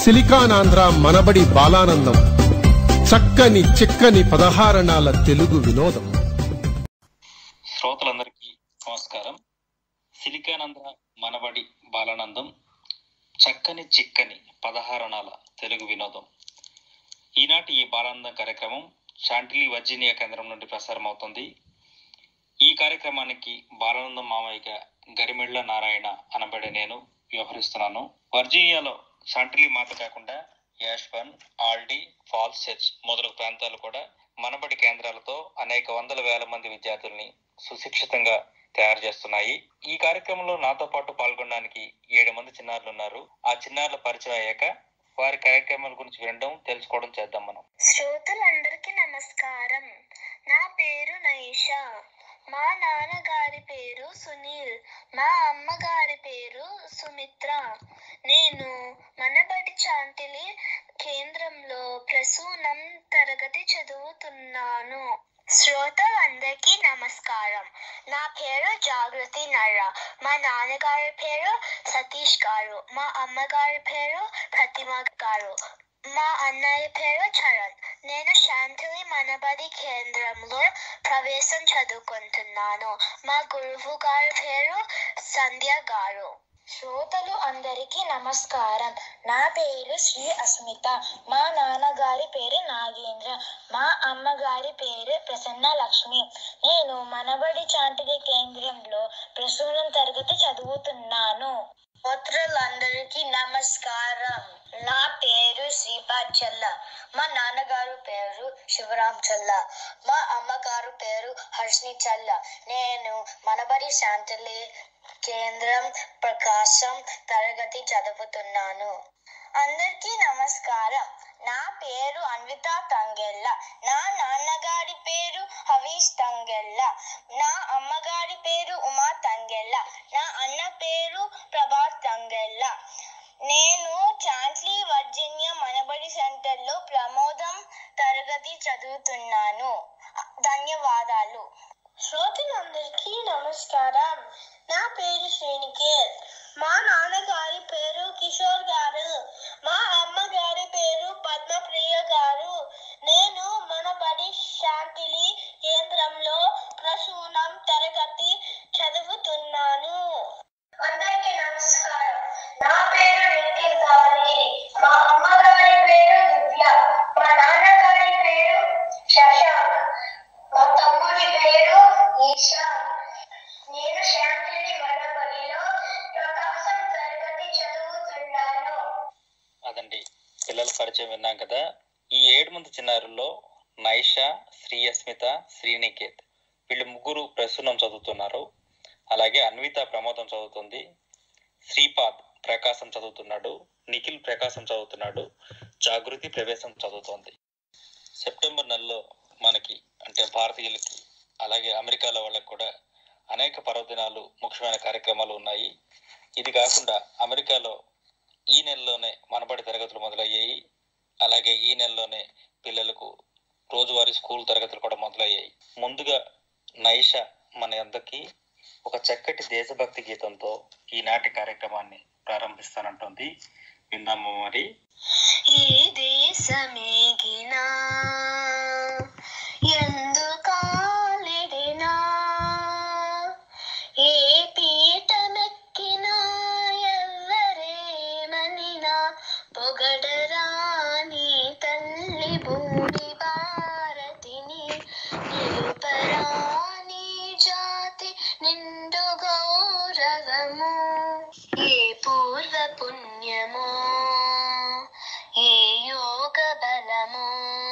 సిలికానాంధ్ర మనబడి బాలానందం చక్కని చిక్కని పదహారణాల తెలుగు వినోదం శ్రోతలందరికీ నమస్కారం సిలికానంధ్ర మనబడి బాలానందం చక్కని చిక్కని పదహారణాల తెలుగు వినోదం ఈనాటి ఈ బాలానందం కార్యక్రమం శాంటిలీ వర్జీనియా కేంద్రం నుండి ప్రసారం అవుతుంది ఈ కార్యక్రమానికి బాలానందం మామయ్యగా గరిమెళ్ల నారాయణ అనబడే నేను వ్యవహరిస్తున్నాను వర్జీనియాలో శాంటిలీ మాత కాకుండా యాష్బన్ ఆల్డీ ఫాల్స్ చర్చ్ మొదలగు ప్రాంతాలు కూడా మనబడి కేంద్రాలతో అనేక వందల వేల మంది విద్యార్థుల్ని సుశిక్షితంగా తయారు చేస్తున్నాయి ఈ కార్యక్రమంలో నాతో పాటు పాల్గొనడానికి ఏడు మంది చిన్నారులు ఉన్నారు ఆ చిన్నారుల పరిచయం అయ్యాక వారి కార్యక్రమాల గురించి వినడం తెలుసుకోవడం చేద్దాం మనం శ్రోతలందరికీ నమస్కారం నా పేరు నైషా మా నాన్నగారి పేరు సునీల్ మా అమ్మగారి పేరు సుమిత్ర నేను మనబడి చాంటిలి కేంద్రంలో ప్రసూనం తరగతి చదువుతున్నాను శ్రోతలందరికీ నమస్కారం నా పేరు జాగృతి నర్ర మా నాన్నగారి పేరు సతీష్ గారు మా అమ్మగారి పేరు ప్రతిమ గారు మా అన్నయ్య పేరు చరణ్ నేను శాంతిలి మనబడి కేంద్రంలో ప్రవేశం చదువుకుంటున్నాను మా గురువు గారి పేరు సంధ్య గారు శ్రోతలు అందరికీ నమస్కారం నా పేరు శ్రీ అస్మిత మా నాన్నగారి పేరు నాగేంద్ర మా అమ్మగారి పేరు ప్రసన్న లక్ష్మి నేను మనబడి చాంటిలి కేంద్రంలో ప్రసూనం తరగతి చదువుతున్నాను శ్రోతలందరికీ నమస్కారం నా పేరు శ్రీపాద్ చల్ల మా నాన్నగారు పేరు శివరాం చల్ల మా అమ్మగారు పేరు హర్షిని చల్ల నేను మనబడి శాంతలి కేంద్రం ప్రకాశం తరగతి చదువుతున్నాను అందరికీ నమస్కారం నా పేరు అన్విత తంగెల్ల నా నాన్నగారి పేరు హవీష్ తంగెల్ల నా అమ్మగారి పేరు ఉమా తంగెల్ల నా అన్న పేరు ప్రభాత్ తంగెల్ల నేను చాంట్లీ వర్జీనియా మనబడి సెంటర్లో ప్రమోదం తరగతి చదువుతున్నాను ధన్యవాదాలు శ్రోతలందరికీ నమస్కారం నా పేరు శ్రేణికేత్ మా నాన్నగారి పేరు కిషోర్ గారు మా అమ్మగారి పేరు పద్మప్రియ గారు నేను మన బడి శాంతిలి కేంద్రంలో ప్రసూనం తరగతి చదువుతున్నాను అందరికీ నమస్కారం నా పేరు నిఖిల్ గారి మా అమ్మగారి పేరు దివ్య మా నాన్నగారి పేరు శశాంక్ మా తమ్ముడి పేరు ఈశా నేను శాంతిని మనబడిలో ప్రకాశం తరగతి చదువుతున్నాను అదండి పిల్లల పరిచయం విన్నాం కదా ఈ ఏడు మంది చిన్నారుల్లో నైషా శ్రీ అస్మిత శ్రీనికేత్ వీళ్ళు ముగ్గురు ప్రసూనం చదువుతున్నారు అలాగే అన్విత ప్రమోదం చదువుతుంది శ్రీపాద్ ప్రకాశం చదువుతున్నాడు నిఖిల్ ప్రకాశం చదువుతున్నాడు జాగృతి ప్రవేశం చదువుతోంది సెప్టెంబర్ నెలలో మనకి అంటే భారతీయులకి అలాగే అమెరికాలో వాళ్ళకి కూడా అనేక పర్వదినాలు ముఖ్యమైన కార్యక్రమాలు ఉన్నాయి ఇది కాకుండా అమెరికాలో ఈ నెలలోనే మనబడి తరగతులు మొదలయ్యాయి అలాగే ఈ నెలలోనే పిల్లలకు రోజువారీ స్కూల్ తరగతులు కూడా మొదలయ్యాయి ముందుగా నైష మన అందరికి ఒక చక్కటి దేశభక్తి గీతంతో ఈనాటి కార్యక్రమాన్ని ప్రారంభిస్తానంటుంది విందాము మరి ఈ దేశమేగినా ఎందుకాలిడినా ఏ పీఠమెక్కినా ఎవ్వరేమనినా పొగడరాని తల్లి భూమి భారతిని నిలుపరాని జాతి నిండు గౌరవము ఏ పూర్వ పుణ్యమో ఏ యోగ బలమో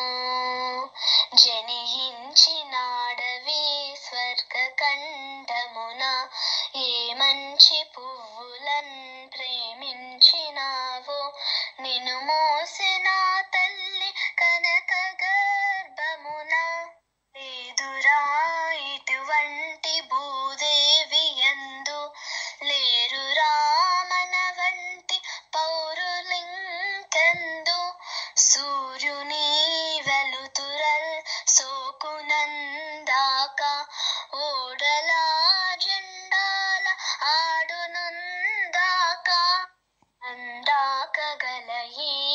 జనించినాడవి స్వర్గ కంఠమున ఏ మంచి పువ్వులన్ ప్రేమించినావో నిన్ను మోసిన తల్లి కనక గర్భమున లేదురా ఇటువంటి భూదేవి ఎందు లేరు రామన వంటి పౌరులింకెందు సూర్యుని వెలుతురల్ సోకునందాక ఓడల జెండాల ఆడునందాక అందాక గల ఈ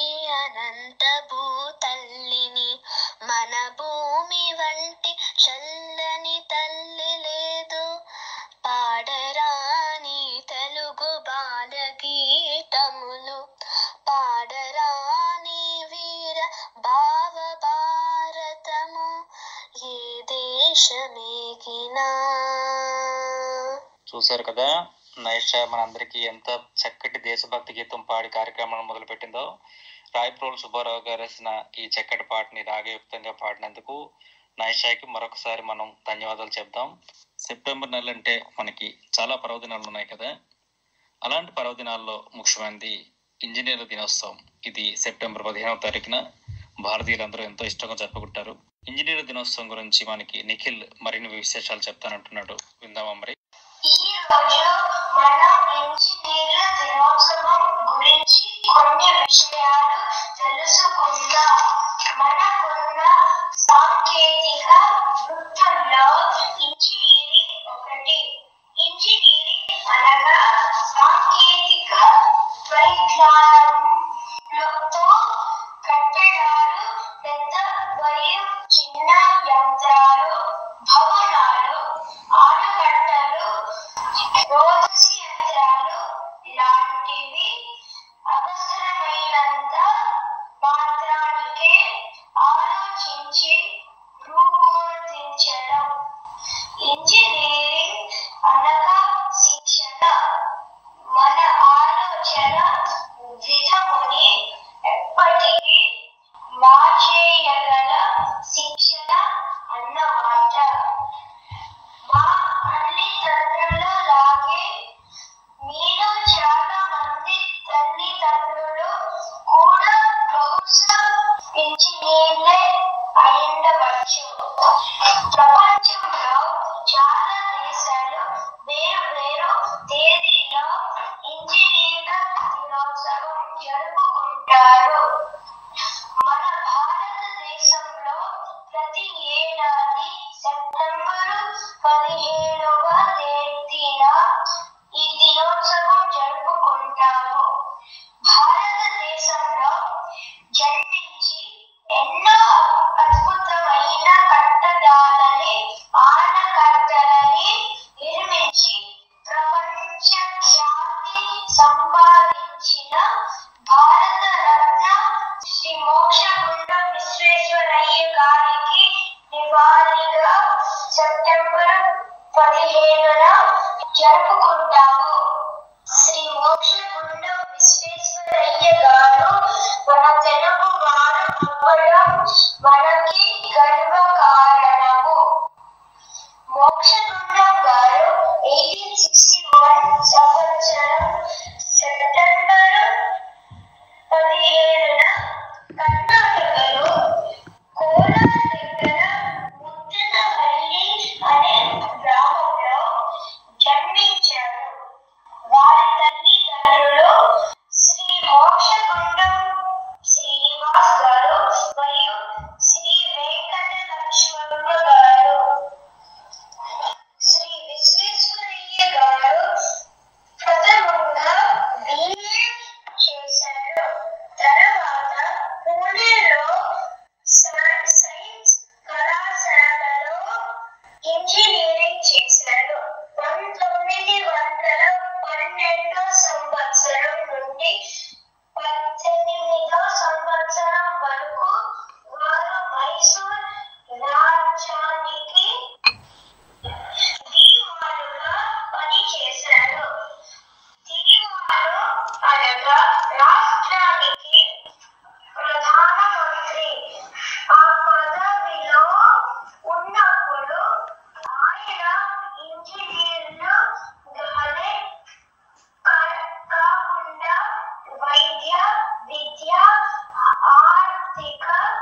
పలికినా చూశారు కదా నైషా మనందరికీ ఎంత చక్కటి దేశభక్తి గీతం పాడి కార్యక్రమాన్ని మొదలుపెట్టిందో రాయప్రోల్ సుబ్బారావు గారు రాసిన ఈ చక్కటి పాటని రాగయుక్తంగా పాడినందుకు నైషాకి మరొకసారి మనం ధన్యవాదాలు చెప్దాం సెప్టెంబర్ నెల అంటే మనకి చాలా పర్వదినాలు ఉన్నాయి కదా అలాంటి పర్వదినాల్లో ముఖ్యమైనది ఇంజనీర్ల దినోత్సవం ఇది సెప్టెంబర్ పదిహేనవ తారీఖున భారతీయులందరూ ఎంతో ఇష్టంగా జరుపుకుంటారు ఇంజనీర్ల దినోత్సవం గురించి మనకి నిఖిల్ మరిన్ని విశేషాలు చెప్తానంటున్నాడు విందామా మరి ఈ రోజు మనం ఇంజనీర్ల దినోత్సవం గురించి కొన్ని విషయాలు తెలుసుకుందాం మనకున్న సాంకేతిక వృత్తుల్లో ఇంజనీరింగ్ ఒకటి ఇంజనీరింగ్ అనగా సాంకేతిక పరిజ్ఞానంతో కట్టడాలు పెద్ద మరియు చిన్న యంత్రాలు భవనాలు ఆనకట్టలు రోదసి యంత్రాలు లాంటివి అవసరమైనంత మాత్రానికే ఆలోచించి రూపొందించడం ఇంజనీరింగ్ అనగా శిక్షణ మన ఆలోచన విధముని ఎప్పటికీ మార్చేయగల శిక్షణ అన్నమాట మా తల్లిదండ్రుల లాగే మీలో చాలా మంది తల్లిదండ్రులు కూడా బహుశా ఇంజనీర్లే అయ్యుండవచ్చు ప్రపంచంలో చాలా దేశాలు వేరు వేరు తేదీలో ఇంజనీర్ల దినోత్సవం జరుపుకుంటారు మన భారతదేశంలో ప్రతి ఏడాది సెప్టెంబరు పదిహేడవ తేదీన ఈ దినోత్సవం జరుపుకుంటాము భారతదేశంలో జన్మించి ఎన్నో అద్భుతమైన కట్టడాలని ఆనకట్టలని నిర్మించి ప్రపంచ ఖ్యాతి సంపాదించిన భారత రత్న శ్రీ మోక్షగుండం విశ్వేశ్వరయ్య గారికి నివాళిగా సెప్టెంబర్ పదిహేనున జరుపుకుంటాము శ్రీ మోక్షగుండం విశ్వేశ్వరయ్య గారు మన తెలుగు వారు అవ్వడం మనకి గర్వ కారణము మోక్షగుండం గారు ఎయిటీన్ సిక్స్టీ వన్ సంవత్సరం సెప్టెంబర్ పదిహేడున కర్ణాటకలో కోలార్ దగ్గర ముద్దనహల్లి అనే గ్రామంలో జన్మించారు వారి తల్లిదండ్రులు శ్రీ మోక్షగుండం శ్రీనివాస్ గారు మరియు శ్రీ వెంకట లక్ష్మమ్మ గారు శ్రీ విశ్వేశ్వరయ్య గారు ప్రథమంగా బిఏ చేశారు తర్వాత పూణేలో సై- సైన్స్ కళాశాలలో ఇంజనీరింగ్ చేశారు పంతొమ్మిది వందల పన్నెండో సంవత్సరం నుండి పద్దెనిమిదో సంవత్సరం వరకు వారు మైసూర్ రాజ్యానికి దీవాలుగా పనిచేశారు దీవాలు అనగా రాష్ట్రానికి ప్రధానమంత్రి ఆ పదవిలో ఉన్నప్పుడు ఆయన ఇంజనీర్లు గానే కా- కాకుండా వైద్య విద్య ఆర్థిక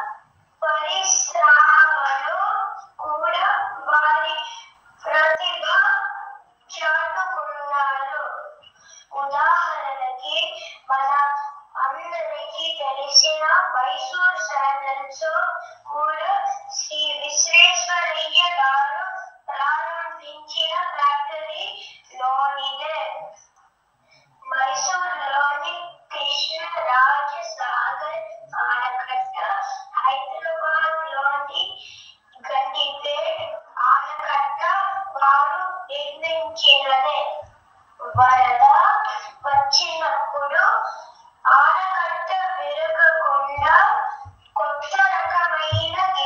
పరిశ్రమలో కూడా వారి ప్రతిభ చాటుకున్నారు ఉదాహరణకి మన అందరికీ తెలిసిన మైసూర్ శాండల్స్ కూడా శ్రీ విశ్వేశ్వరయ్య గారు ప్రారంభించిన ఫ్యాక్టరీ లోనిదే మైసూరులోని కృష్ణరాజ సాగర్ ఆనకట్ట హైదరాబాద్ లోని గండిపేట్ ఆనకట్ట వారు నిర్మించినదే వరద వచ్చినప్పుడు ఆనకట్ట విరగకుండా కొత్త రకమైన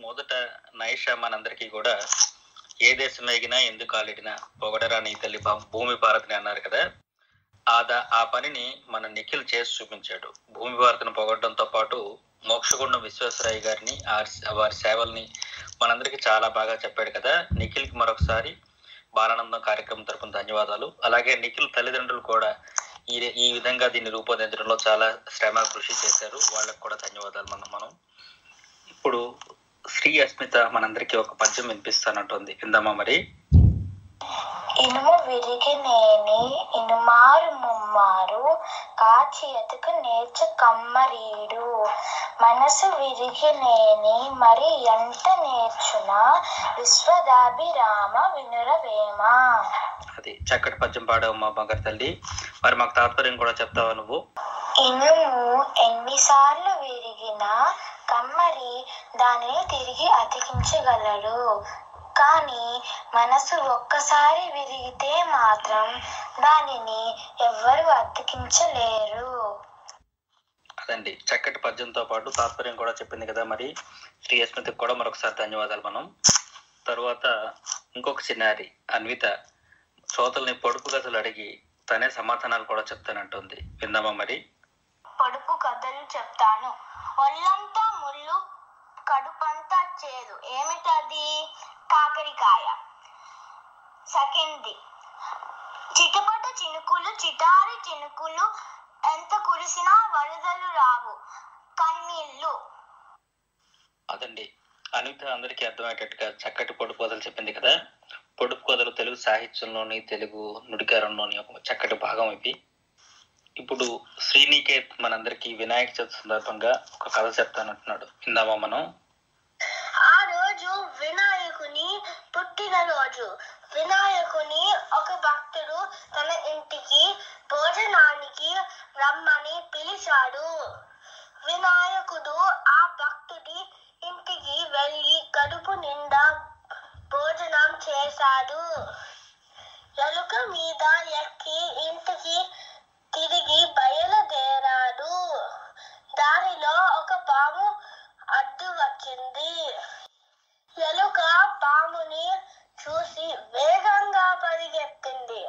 మొదట నైషా మనందరికీ కూడా ఏ దేశం వేగినా ఎందుకు ఆలిడినా పొగడరా నీ తల్లి భా- భూమి భారతిని అన్నారు కదా ఆ దా- ఆ పనిని మన నిఖిల్ చేసి చూపించాడు భూమి భారతిని పొగడడంతో పాటు మోక్షగుండం విశ్వేశ్వరయ్య గారిని ఆ- వారి సేవల్ని మనందరికీ చాలా బాగా చెప్పాడు కదా నిఖిల్ కి మరొకసారి బాలానందం కార్యక్రమం తరపున ధన్యవాదాలు అలాగే నిఖిల్ తల్లిదండ్రులు కూడా ఈ ఈ విధంగా దీన్ని రూపొందించడంలో చాలా శ్రమ కృషి చేశారు వాళ్ళకు కూడా ధన్యవాదాలు మనం మనం ఇప్పుడు శ్రీ అస్మిత మనందరికీ ఒక పద్యం వినిపిస్తానంటుంది విందామా మరి ఇనుము విరిగి నేని ఇనుమారు ముమ్మారు కాచి ఎతుకు నేర్చ కమ్మరీడు మనసు విరిగి నేని మరి ఎంత నేర్చున విశ్వదాభిరామ వినురవేమ అది చక్కటి పద్యం పాడావు మా బంగారు తల్లి మరి మాకు తాత్పర్యం కూడా చెప్తావా నువ్వు ఇనుము ఎన్నిసార్లు విరిగినా కమ్మరి దానిని తిరిగి అతికించగలడు కానీ మనసు ఒక్కసారి విరిగితే మాత్రం దానిని ఎవ్వరు అతికించలేరు అదండి చక్కటి పద్యంతో పాటు తాత్పర్యం కూడా చెప్పింది కదా మరి శ్రీ అస్మితకి కూడా మరొకసారి ధన్యవాదాలు మనం తరువాత ఇంకొక చిన్నారి అన్విత శ్రోతల్ని పొడుపు కథలు అడిగి తనే సమాధానాలు కూడా చెప్తానంటుంది విందామా మరి పొడుపు కథలు చెప్తాను ఒళ్ళంతా ముళ్ళు కడుపంతా చేదు ఏమిటది కాకరికాయ సెకండ్ది చిటపట చినుకులు చిటారి చినుకులు ఎంత కురిసినా వరదలు రావు కన్నీళ్ళు అదండి అనిత అందరికీ అర్థమయ్యేటట్టుగా చక్కటి పొడుపు కథలు చెప్పింది కదా పొడుపు కథలు తెలుగు సాహిత్యంలోని తెలుగు నుడికారంలోని ఒక చక్కటి భాగం ఇవి ఇప్పుడు శ్రీనికేత్ మనందరికీ వినాయక చవితి సందర్భంగా ఒక కథ చెప్తానంటున్నాడు విందామా మనం ఆ రోజు వినాయకుని పుట్టినరోజు వినాయకుని ఒక భక్తుడు తన ఇంటికి భోజనానికి రమ్మని పిలిచాడు వినాయకుడు ఆ భక్తుడి ఇంటికి వెళ్ళి కడుపు నిండా భోజనం చేశాడు ఎలుక మీద ఎక్కి ఇంటికి తిరిగి బయలుదేరాడు దారిలో ఒక పాము అడ్డు వచ్చింది ఎలుక పాముని చూసి వేగంగా పరిగెత్తింది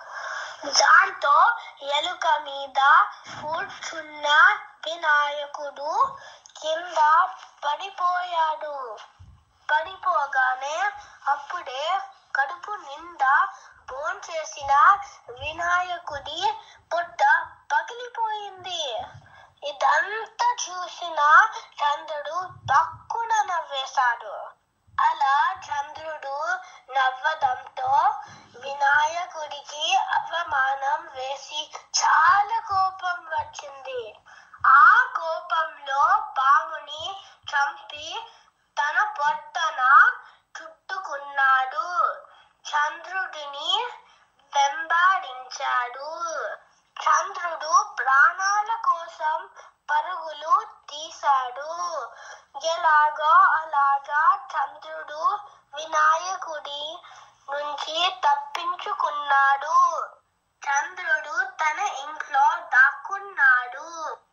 దాంతో ఎలుక మీద కూర్చున్న వినాయకుడు కింద పడిపోయాడు పడిపోగానే అప్పుడే కడుపు నిండా భోంచేసిన వినాయకుడి పొట్ట పగిలిపోయింది ఇదంతా చూసిన చంద్రుడు తక్కువ నవ్వేశాడు అలా చంద్రుడు నవ్వడంతో వినాయకుడికి అవమానం వేసి చాలా కోపం వచ్చింది ఆ కోపంలో పాముని చంపి తన పొట్టన చుట్టుకున్నాడు చంద్రుడిని వెంబాడించాడు చంద్రుడు ప్రాణాల కోసం పరుగులు తీశాడు ఎలాగో అలాగా చంద్రుడు వినాయకుడి నుంచి తప్పించుకున్నాడు చంద్రుడు తన ఇంట్లో దాక్కున్నాడు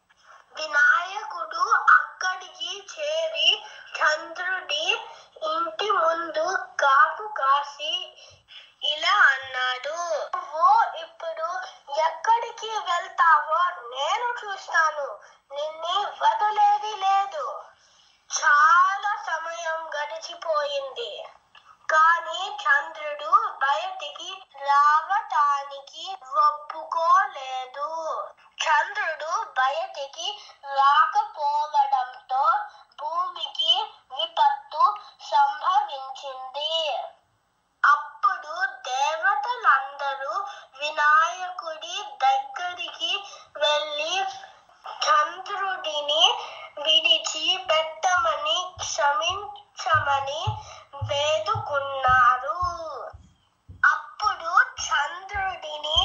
వినాయకుడు అక్కడికి చేరి చంద్రుడి ఇంటి ముందు కాపు కాసి ఇలా అన్నాడు నువ్వు ఇప్పుడు ఎక్కడికి వెళ్తావో నేను చూస్తాను నిన్ను వదిలేది లేదు చాలా సమయం గడిచిపోయింది కానీ చంద్రుడు బయటికి రావటానికి ఒప్పుకోలేదు చంద్రుడు బయటికి రాకపోవడంతో భూమికి విపత్తు సంభవించింది అప్పుడు దేవతలందరూ వినాయకుడి దగ్గరికి వెళ్ళి చంద్రుడిని విడిచి పెట్టమని క్షమించమని వేడుకున్నారు అప్పుడు చంద్రుడిని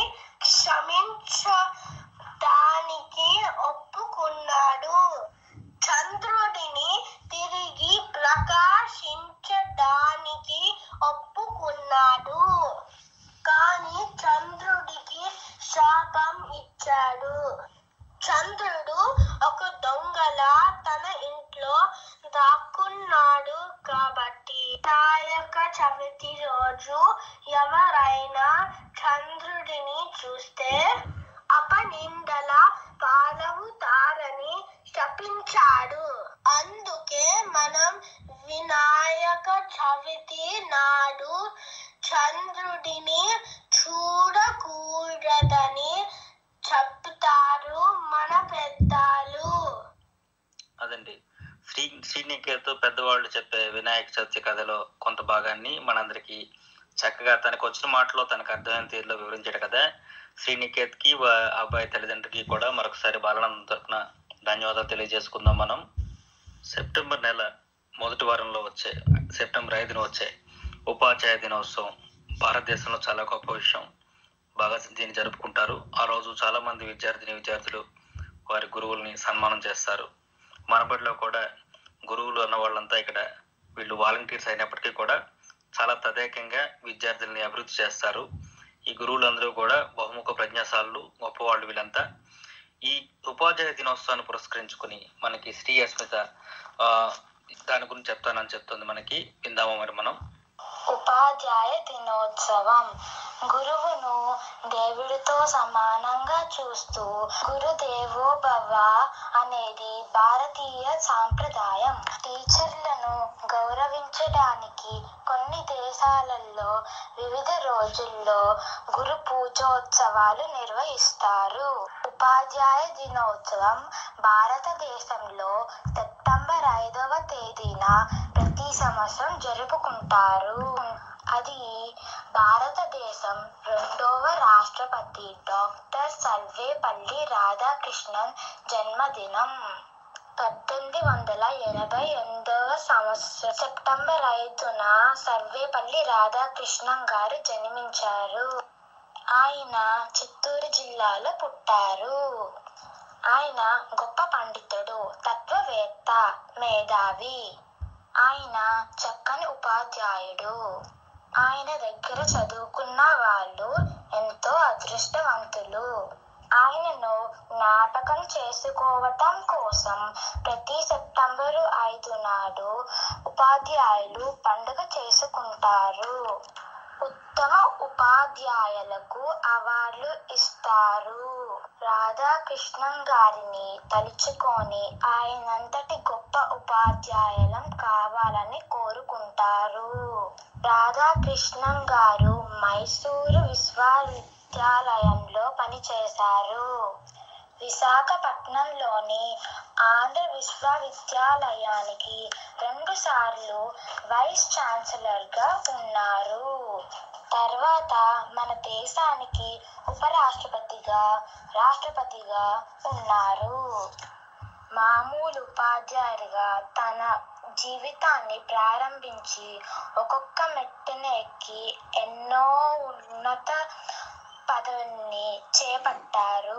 క్షమించడానికి ఒప్పుకున్నాడు చంద్రుడిని తిరిగి ప్రకాశించడానికి ఒప్పుకున్నాడు కానీ చంద్రుడికి శాపం ఇచ్చాడు చంద్రుడు ఒక దొంగలా తన ఇంట్లో దాక్కున్నాడు చవితి రోజు ఎవరైనా చంద్రుడిని చూస్తే అపనిందల పాలవుతారని శపించాడు అందుకే మనం వినాయక చవితి నాడు చంద్రుడిని చూడకూడదని చెప్తారు మన పెద్దలు అదండి శ్రీ శ్రీనికేత్ పెద్దవాళ్ళు చెప్పే వినాయక చవితి కథలో కొంత భాగాన్ని మనందరికి చక్కగా తనకు వచ్చిన మాటలో తనకు అర్థమైన తీరులో వివరించాడు కదా శ్రీనికేత్ కి వా- ఆ అబ్బాయి తల్లిదండ్రులకి కూడా మరొకసారి బాలనందం తరపున ధన్యవాదాలు తెలియజేసుకుందాం మనం సెప్టెంబర్ నెల మొదటి వారంలో వచ్చే సెప్టెంబర్ ఐదున వచ్చే ఉపాధ్యాయ దినోత్సవం భారతదేశంలో చాలా గొప్ప విషయం బాగా దీన్ని జరుపుకుంటారు ఆ రోజు చాలా మంది విద్యార్థిని విద్యార్థులు వారి గురువుల్ని సన్మానం చేస్తారు మనబడిలో కూడా గురువులు అన్న వాళ్ళంతా ఇక్కడ వీళ్ళు వాలంటీర్స్ అయినప్పటికీ కూడా చాలా తదేకంగా విద్యార్థుల్ని అభివృద్ధి చేస్తారు ఈ గురువులందరూ కూడా బహుముఖ ప్రజ్ఞాశాలు గొప్పవాళ్ళు వీళ్ళంతా ఈ ఉపాధ్యాయ దినోత్సవాన్ని పురస్కరించుకుని మనకి శ్రీ అస్మిత ఆ, దాని గురించి చెప్తానని చెప్తుంది మనకి విందామా మరి మనం ఉపాధ్యాయ దినోత్సవం గురువును దేవుడితో సమానంగా చూస్తూ గురుదేవో భవ అనేది భారతీయ సాంప్రదాయం టీచర్లను గౌరవించడానికి కొన్ని దేశాలలో వివిధ రోజుల్లో గురు పూజోత్సవాలు నిర్వహిస్తారు ఉపాధ్యాయ దినోత్సవం భారతదేశంలో సెప్టెంబర్ ఐదవ తేదీన ప్రతి సంవత్సరం జరుపుకుంటారు అది భారతదేశం రెండవ రాష్ట్రపతి డాక్టర్ సర్వేపల్లి రాధాకృష్ణన్ జన్మదినం పద్దెనిమిది వందల ఎనభై ఎనిమిదవ సంవత్సరం సెప్టెంబర్ ఐదున సర్వేపల్లి రాధాకృష్ణన్ గారు జన్మించారు ఆయన చిత్తూరు జిల్లాలో పుట్టారు ఆయన గొప్ప పండితుడు తత్వవేత్త మేధావి ఆయన చక్కని ఉపాధ్యాయుడు ఆయన దగ్గర చదువుకున్న వాళ్ళు ఎంతో అదృష్టవంతులు ఆయనను జ్ఞాపకం చేసుకోవటం కోసం ప్రతి సెప్టెంబరు ఐదు నాడు ఉపాధ్యాయులు పండుగ చేసుకుంటారు ఉత్తమ ఉపాధ్యాయులకు అవార్డులు ఇస్తారు రాధాకృష్ణన్ గారిని తలుచుకొని ఆయనంతటి గొప్ప ఉపాధ్యాయులం కావాలని కోరుకుంటారు రాధాకృష్ణన్ గారు మైసూరు విశ్వవిద్యాలయంలో పనిచేశారు విశాఖపట్నంలోని ఆంధ్ర విశ్వవిద్యాలయానికి రెండు సార్లు వైస్ ఛాన్సలర్ గా ఉన్నారు తర్వాత మన దేశానికి ఉపరాష్ట్రపతిగా రాష్ట్రపతిగా ఉన్నారు మామూలు ఉపాధ్యాయుడిగా తన జీవితాన్ని ప్రారంభించి ఒక్కొక్క మెట్టుని ఎక్కి ఎన్నో ఉన్నత పదవిని చేపట్టారు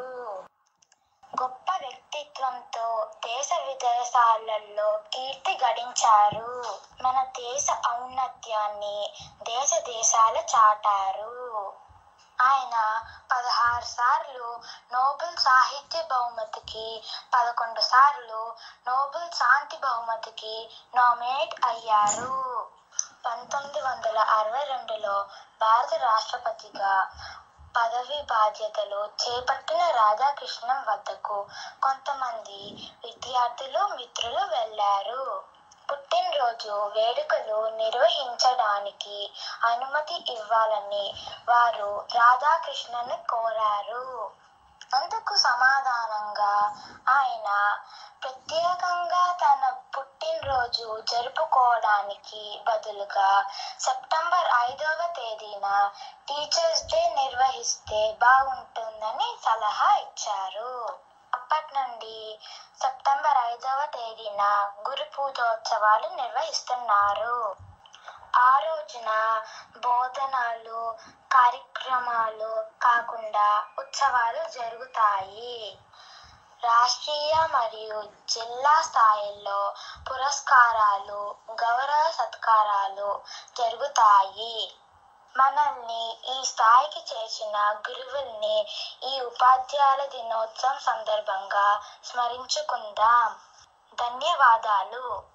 గొప్ప వ్యక్తిత్వంతో దేశ విదేశాలలో కీర్తి గడించారు మన దేశ ఔన్నత్యాన్ని దేశ దేశాల చాటారు ఆయన పదహారు సార్లు నోబెల్ సాహిత్య బహుమతికి పదకొండు సార్లు నోబెల్ శాంతి బహుమతికి నామినేట్ అయ్యారు పంతొమ్మిది వందల అరవై రెండులో భారత రాష్ట్రపతిగా పదవి బాధ్యతలు చేపట్టిన రాధాకృష్ణం వద్దకు కొంతమంది విద్యార్థులు మిత్రులు వెళ్ళారు పుట్టినరోజు వేడుకలు నిర్వహించడానికి అనుమతి ఇవ్వాలని వారు రాధాకృష్ణను కోరారు అందుకు సమాధానంగా ఆయన ప్రత్యేకంగా తన పుట్టినరోజు జరుపుకోవడానికి బదులుగా సెప్టెంబర్ ఐదవ తేదీన టీచర్స్ డే నిర్వహిస్తే బాగుంటుందని సలహా ఇచ్చారు అప్పటి నుండి సెప్టెంబర్ ఐదవ తేదీన గురు పూజోత్సవాలు నిర్వహిస్తున్నారు ఆ రోజున బోధనలు కార్యక్రమాలు కాకుండా ఉత్సవాలు జరుగుతాయి రాష్ట్రీయ మరియు జిల్లా స్థాయిల్లో పురస్కారాలు గౌరవ సత్కారాలు జరుగుతాయి మనల్ని ఈ స్థాయికి చేసిన గురువుల్ని ఈ ఉపాధ్యాయుల దినోత్సవం సందర్భంగా స్మరించుకుందాం ధన్యవాదాలు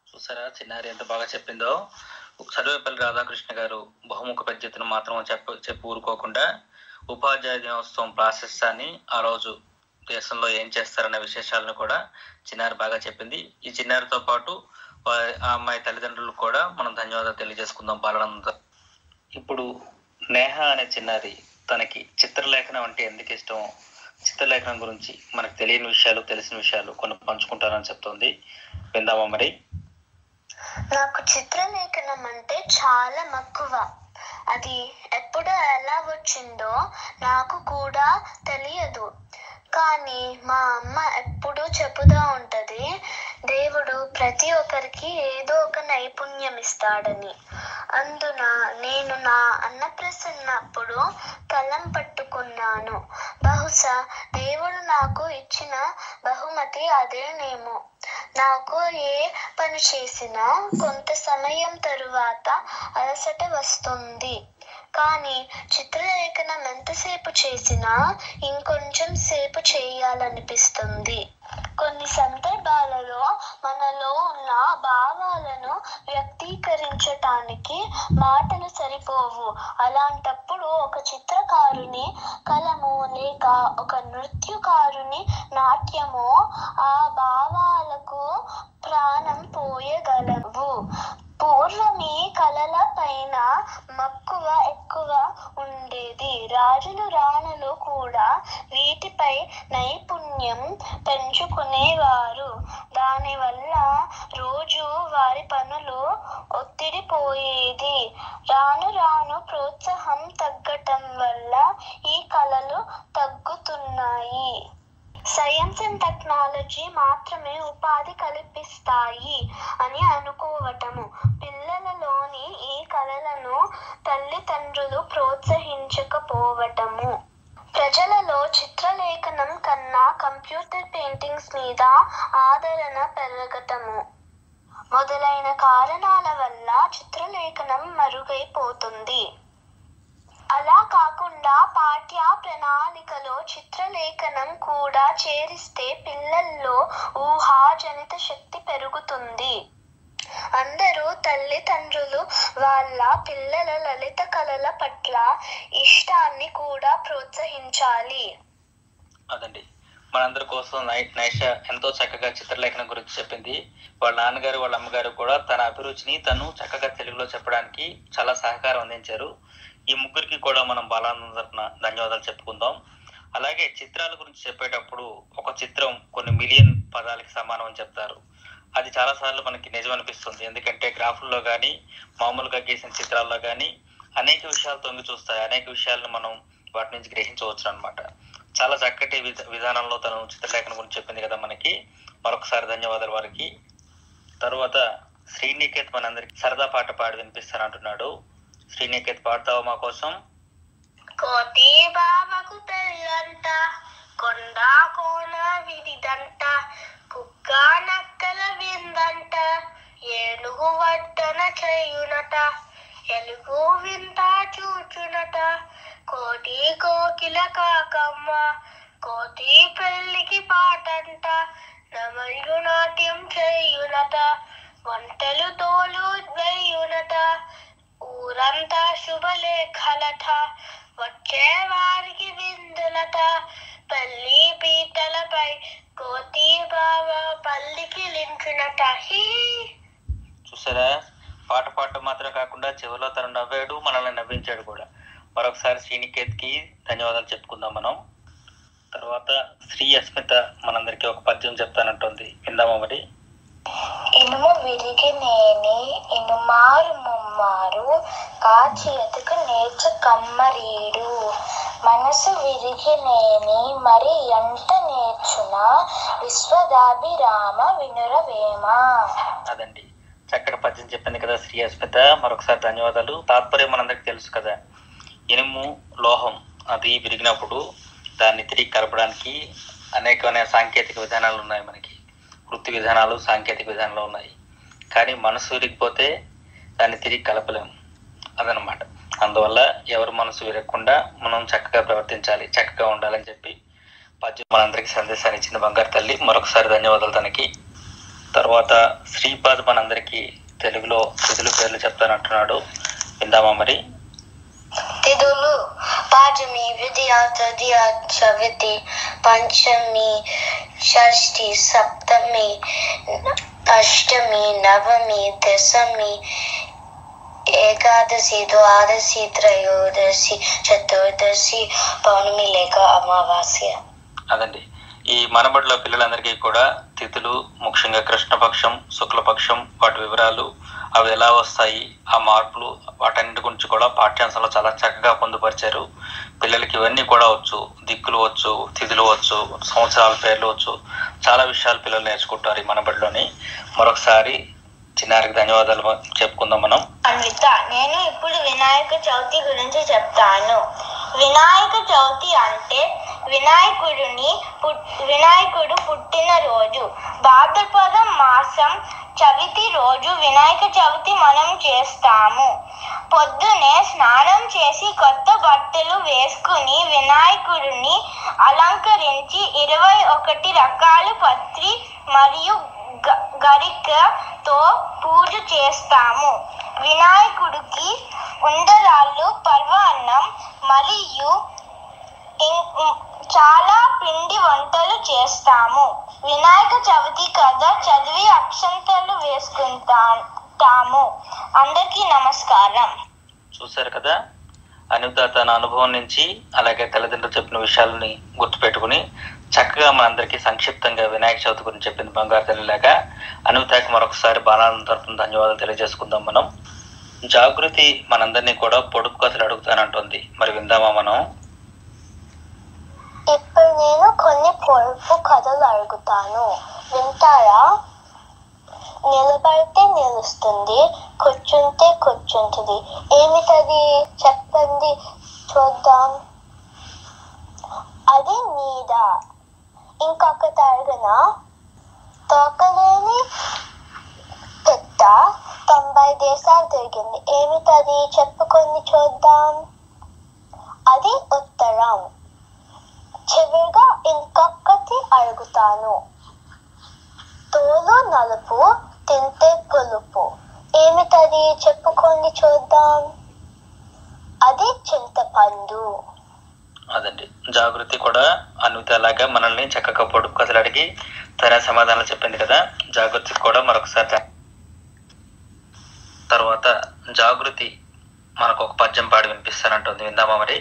చూసారా చిన్నారి ఎంత బాగా చెప్పిందో చదువుపల్లి రాధాకృష్ణ గారు బహుముఖ పద్ధతిని మాత్రం చెప్ప చెప్పి ఊరుకోకుండా ఉపాధ్యాయ దినోత్సవం ప్రాశస్యాన్ని ఆ రోజు దేశంలో ఏం చేస్తారనే విశేషాలను కూడా చిన్నారి బాగా చెప్పింది ఈ చిన్నారితో పాటు వా- ఆ అమ్మాయి తల్లిదండ్రులకు కూడా మనం ధన్యవాదాలు తెలియజేసుకుందాం బాలనంద ఇప్పుడు నేహ అనే చిన్నారి తనకి చిత్రలేఖనం అంటే ఎందుకు ఇష్టం చిత్రలేఖనం గురించి మనకు తెలియని విషయాలు తెలిసిన విషయాలు కొన్ని పంచుకుంటారని చెప్తోంది విందామా మరి నాకు చిత్రలేఖనం అంటే చాలా మక్కువ అది ఎప్పుడు ఎలా వచ్చిందో నాకు కూడా తెలియదు కానీ మా అమ్మ ఎప్పుడూ చెబుతూ ఉంటది దేవుడు ప్రతి ఒక్కరికి ఏదో ఒక నైపుణ్యం ఇస్తాడని అందున నేను నా అన్నప్రసన్నప్పుడు కలం పట్టుకున్నాను బహుశా దేవుడు నాకు ఇచ్చిన బహుమతి అదేనేమో నాకు ఏ పని చేసినా కొంత సమయం తరువాత అలసట వస్తుంది కానీ చిత్రలేఖనం ఎంతసేపు చేసినా ఇంకొంచెం సేపు చేయాలనిపిస్తుంది కొన్ని సందర్భాలలో మనలో ఉన్న భావాలను వ్యక్తీకరించటానికి మాటలు సరిపోవు అలాంటప్పుడు ఒక చిత్రకారుని కలము లేక ఒక నృత్యకారుని నాట్యము ఆ భావాలకు ప్రాణం పోయగలవు పూర్వమి కళల పైన మక్కువ ఎక్కువ ఉండేది రాజులు రాణులు కూడా వీటిపై నైపుణ్యం పెంచుకునేవారు దానివల్ల రోజు వారి పనులు ఒత్తిడి పోయేది రాను రాను ప్రోత్సాహం తగ్గటం వల్ల ఈ కళలు తగ్గుతున్నాయి సైన్స్ అండ్ టెక్నాలజీ మాత్రమే ఉపాధి కల్పిస్తాయి అని అనుకోవటము పిల్లలలోని ఈ కళలను తల్లిదండ్రులు ప్రోత్సహించకపోవటము ప్రజలలో చిత్రలేఖనం కన్నా కంప్యూటర్ పెయింటింగ్స్ మీద ఆదరణ పెరగటము మొదలైన కారణాల వల్ల చిత్రలేఖనం మరుగైపోతుంది అలా కాకుండా పాఠ్య ప్రణాళికలో చిత్రలేఖనం కూడా చేరిస్తే పిల్లల్లో ఊహాజనిత శక్తి పెరుగుతుంది అందరూ తల్లిదండ్రులు వాళ్ళ పిల్లల లలిత కళల పట్ల ఇష్టాన్ని కూడా ప్రోత్సహించాలి అదండి మనందరి కోసం నై- నైష ఎంతో చక్కగా చిత్రలేఖనం గురించి చెప్పింది వాళ్ళ నాన్నగారు వాళ్ళ అమ్మగారు కూడా తన అభిరుచిని తను చక్కగా తెలుగులో చెప్పడానికి చాలా సహకారం అందించారు ఈ ముగ్గురికి కూడా మనం బాలానంద తరపున ధన్యవాదాలు చెప్పుకుందాం అలాగే చిత్రాల గురించి చెప్పేటప్పుడు ఒక చిత్రం కొన్ని మిలియన్ పదాలకి సమానం అని చెప్తారు అది చాలా సార్లు మనకి నిజం అనిపిస్తుంది ఎందుకంటే గ్రాఫుల్లో కానీ మామూలుగా గీసిన చిత్రాల్లో కానీ అనేక విషయాలు తొంగి చూస్తాయి అనేక విషయాలను మనం వాటి నుంచి గ్రహించవచ్చు అన్నమాట చాలా చక్కటి విధ- విధానంలో తను చిత్రలేఖనం గురించి చెప్పింది కదా మనకి మరొకసారి ధన్యవాదాలు వారికి తర్వాత శ్రీనికేత్ మనందరికి సరదా పాట పాడి వినిపిస్తానంటున్నాడు శ్రీనికేత్ పాడతావా మా కోసం కోటి బావకు పెళ్ళంట కొండ కోన విడిదంట కుక్క నక్కల విందంట ఏనుగు వడ్డన చేయునట ఎలుగు వింత చూచునట కోటి కోకిల కాకమ్మ కోటి పెళ్ళికి పాటంట నమలు నాట్యం చేయునట వంటలు తోలు వేయునట ఊరంతా శుభలేఖలట వచ్చే వారికి విందులట పల్లి పీటలపై కోతి బావ పల్లికి లించునట హీ చూసారా పాట పాడటం మాత్రం కాకుండా చివరిలో తను నవ్వాడు మనల్ని నవ్వించాడు కూడా మరొకసారి శ్రీనికేత్ కి ధన్యవాదాలు చెప్పుకుందాం మనం తర్వాత శ్రీ అస్మిత మనందరికీ ఒక పద్యం చెప్తానంటుంది విందామా మరి ఇనుము విరిగి నేని ఇనుమారు ముమ్మారు కాచి ఎతుకు నేర్చ కమ్మరీడు మనసు విరిగి నేని మరి ఎంత నేర్చున విశ్వదాభిరామ వినురవేమ అదండి చక్కటి పద్యం చెప్పింది కదా శ్రీ అస్మిత మరొకసారి ధన్యవాదాలు తాత్పర్యం మనందరికి తెలుసు కదా ఇనుము లోహం అది విరిగినప్పుడు దాన్ని తిరిగి కలపడానికి అనేకమైన సాంకేతిక విధానాలు ఉన్నాయి మనకి వృత్తి విధానాలు సాంకేతిక విధానాలు ఉన్నాయి కానీ మనసు విరిగిపోతే దాన్ని తిరిగి కలపలేము అదనమాట అందువల్ల ఎవరి మనసు విరగకుండా మనం చక్కగా ప్రవర్తించాలి చక్కగా ఉండాలని చెప్పి పద్యం మనందరికీ సందేశాన్ని ఇచ్చిన బంగారు తల్లి మరొకసారి ధన్యవాదాలు తనకి తర్వాత శ్రీపాద్ మనందరికీ తెలుగులో తిథుల పేర్లు చెప్తానంటున్నాడు విందామా మరి తిథులు పాఠమి విద్య తదియ చవితి పంచమి షష్ఠి సప్తమి అష్టమి నవమి దశమి ఏకాదశి ద్వాదశి త్రయోదశి చతుర్దశి పౌర్ణమి లేక అమావాస్య అదండి ఈ మనబడిలో పిల్లలందరికీ కూడా తిథులు ముఖ్యంగా కృష్ణపక్షం శుక్లపక్షం వాటి వివరాలు అవి ఎలా వస్తాయి ఆ మార్పులు వాటన్నిటి గురించి కూడా పాఠ్యాంశంలో చాలా చక్కగా పొందుపరిచారు పిల్లలకి ఇవన్నీ కూడా వచ్చు దిక్కులు వచ్చు తిథులు వచ్చు సంవత్సరాల పేర్లు వచ్చు చాలా విషయాలు పిల్లలు నేర్చుకుంటారు ఈ మనబడిలోని మరొకసారి చిన్నారికి ధన్యవాదాలు చెప్పుకుందాం మనం అన్విత నేను ఇప్పుడు వినాయక చవితి గురించి చెప్తాను వినాయక చవితి అంటే వినాయకుడిని పుట్- వినాయకుడు పుట్టిన రోజు భాద్రపద మాసం చవితి రోజు వినాయక చవితి మనం చేస్తాము పొద్దునే స్నానం చేసి కొత్త బట్టలు వేసుకుని వినాయకుడిని అలంకరించి ఇరవై ఒకటి రకాల పత్రి మరియు గ- గరికతో పూజ చేస్తాము వినాయకుడికి ఉండరాళ్ళు పర్వాన్నం మరియు ఇం- చాలా పిండి వంటలు చేస్తాము వినాయక చవితి కథ చదివి అక్షంతలు వేసుకుంటాము అందరికీ నమస్కారం చూశారు కదా అనిత తన అనుభవం నుంచి అలాగే తల్లిదండ్రులు చెప్పిన విషయాలని గుర్తుపెట్టుకుని చక్కగా మనందరికీ సంక్షిప్తంగా వినాయక చవితి గురించి చెప్పింది బంగారు తల్లిలాగా అనితకి మరొకసారి బాలానంద తరపున ధన్యవాదాలు తెలియజేసుకుందాం మనం జాగృతి మనందరినీ కూడా పొడుపు కథలు అడుగుతానంటుంది మరి విందామా మనం ఇప్పుడు నేను కొన్ని పొడుపు కథలు అడుగుతాను వింటారా నిలబడితే నిలుస్తుంది కూర్చుంటే కూర్చుంటుంది ఏమిటది చెప్పండి చూద్దాం అది నీడ ఇంకొకటి అడుగునా తోకలేని పిట్ట తొంభై దేశాలు తిరిగింది ఏమిటది చెప్పుకొని చూద్దాం అది ఉత్తరం చివరిగా ఇంకొకటి అడుగుతాను తోలు నలుపు తింటే పులుపు ఏమిటది చెప్పుకోండి చూద్దాం అది చింతపండు అదండి జాగృతి కూడా అన్విత లాగా మనల్ని చక్కగా పొడుపు కథలు అడిగి తన సమాధానాలు చెప్పింది కదా జాగృతికి కూడా మరొకసారి థా- తర్వాత జాగృతి మనకు ఒక పద్యం పాడి వినిపిస్తానంటుంది విందామా మరి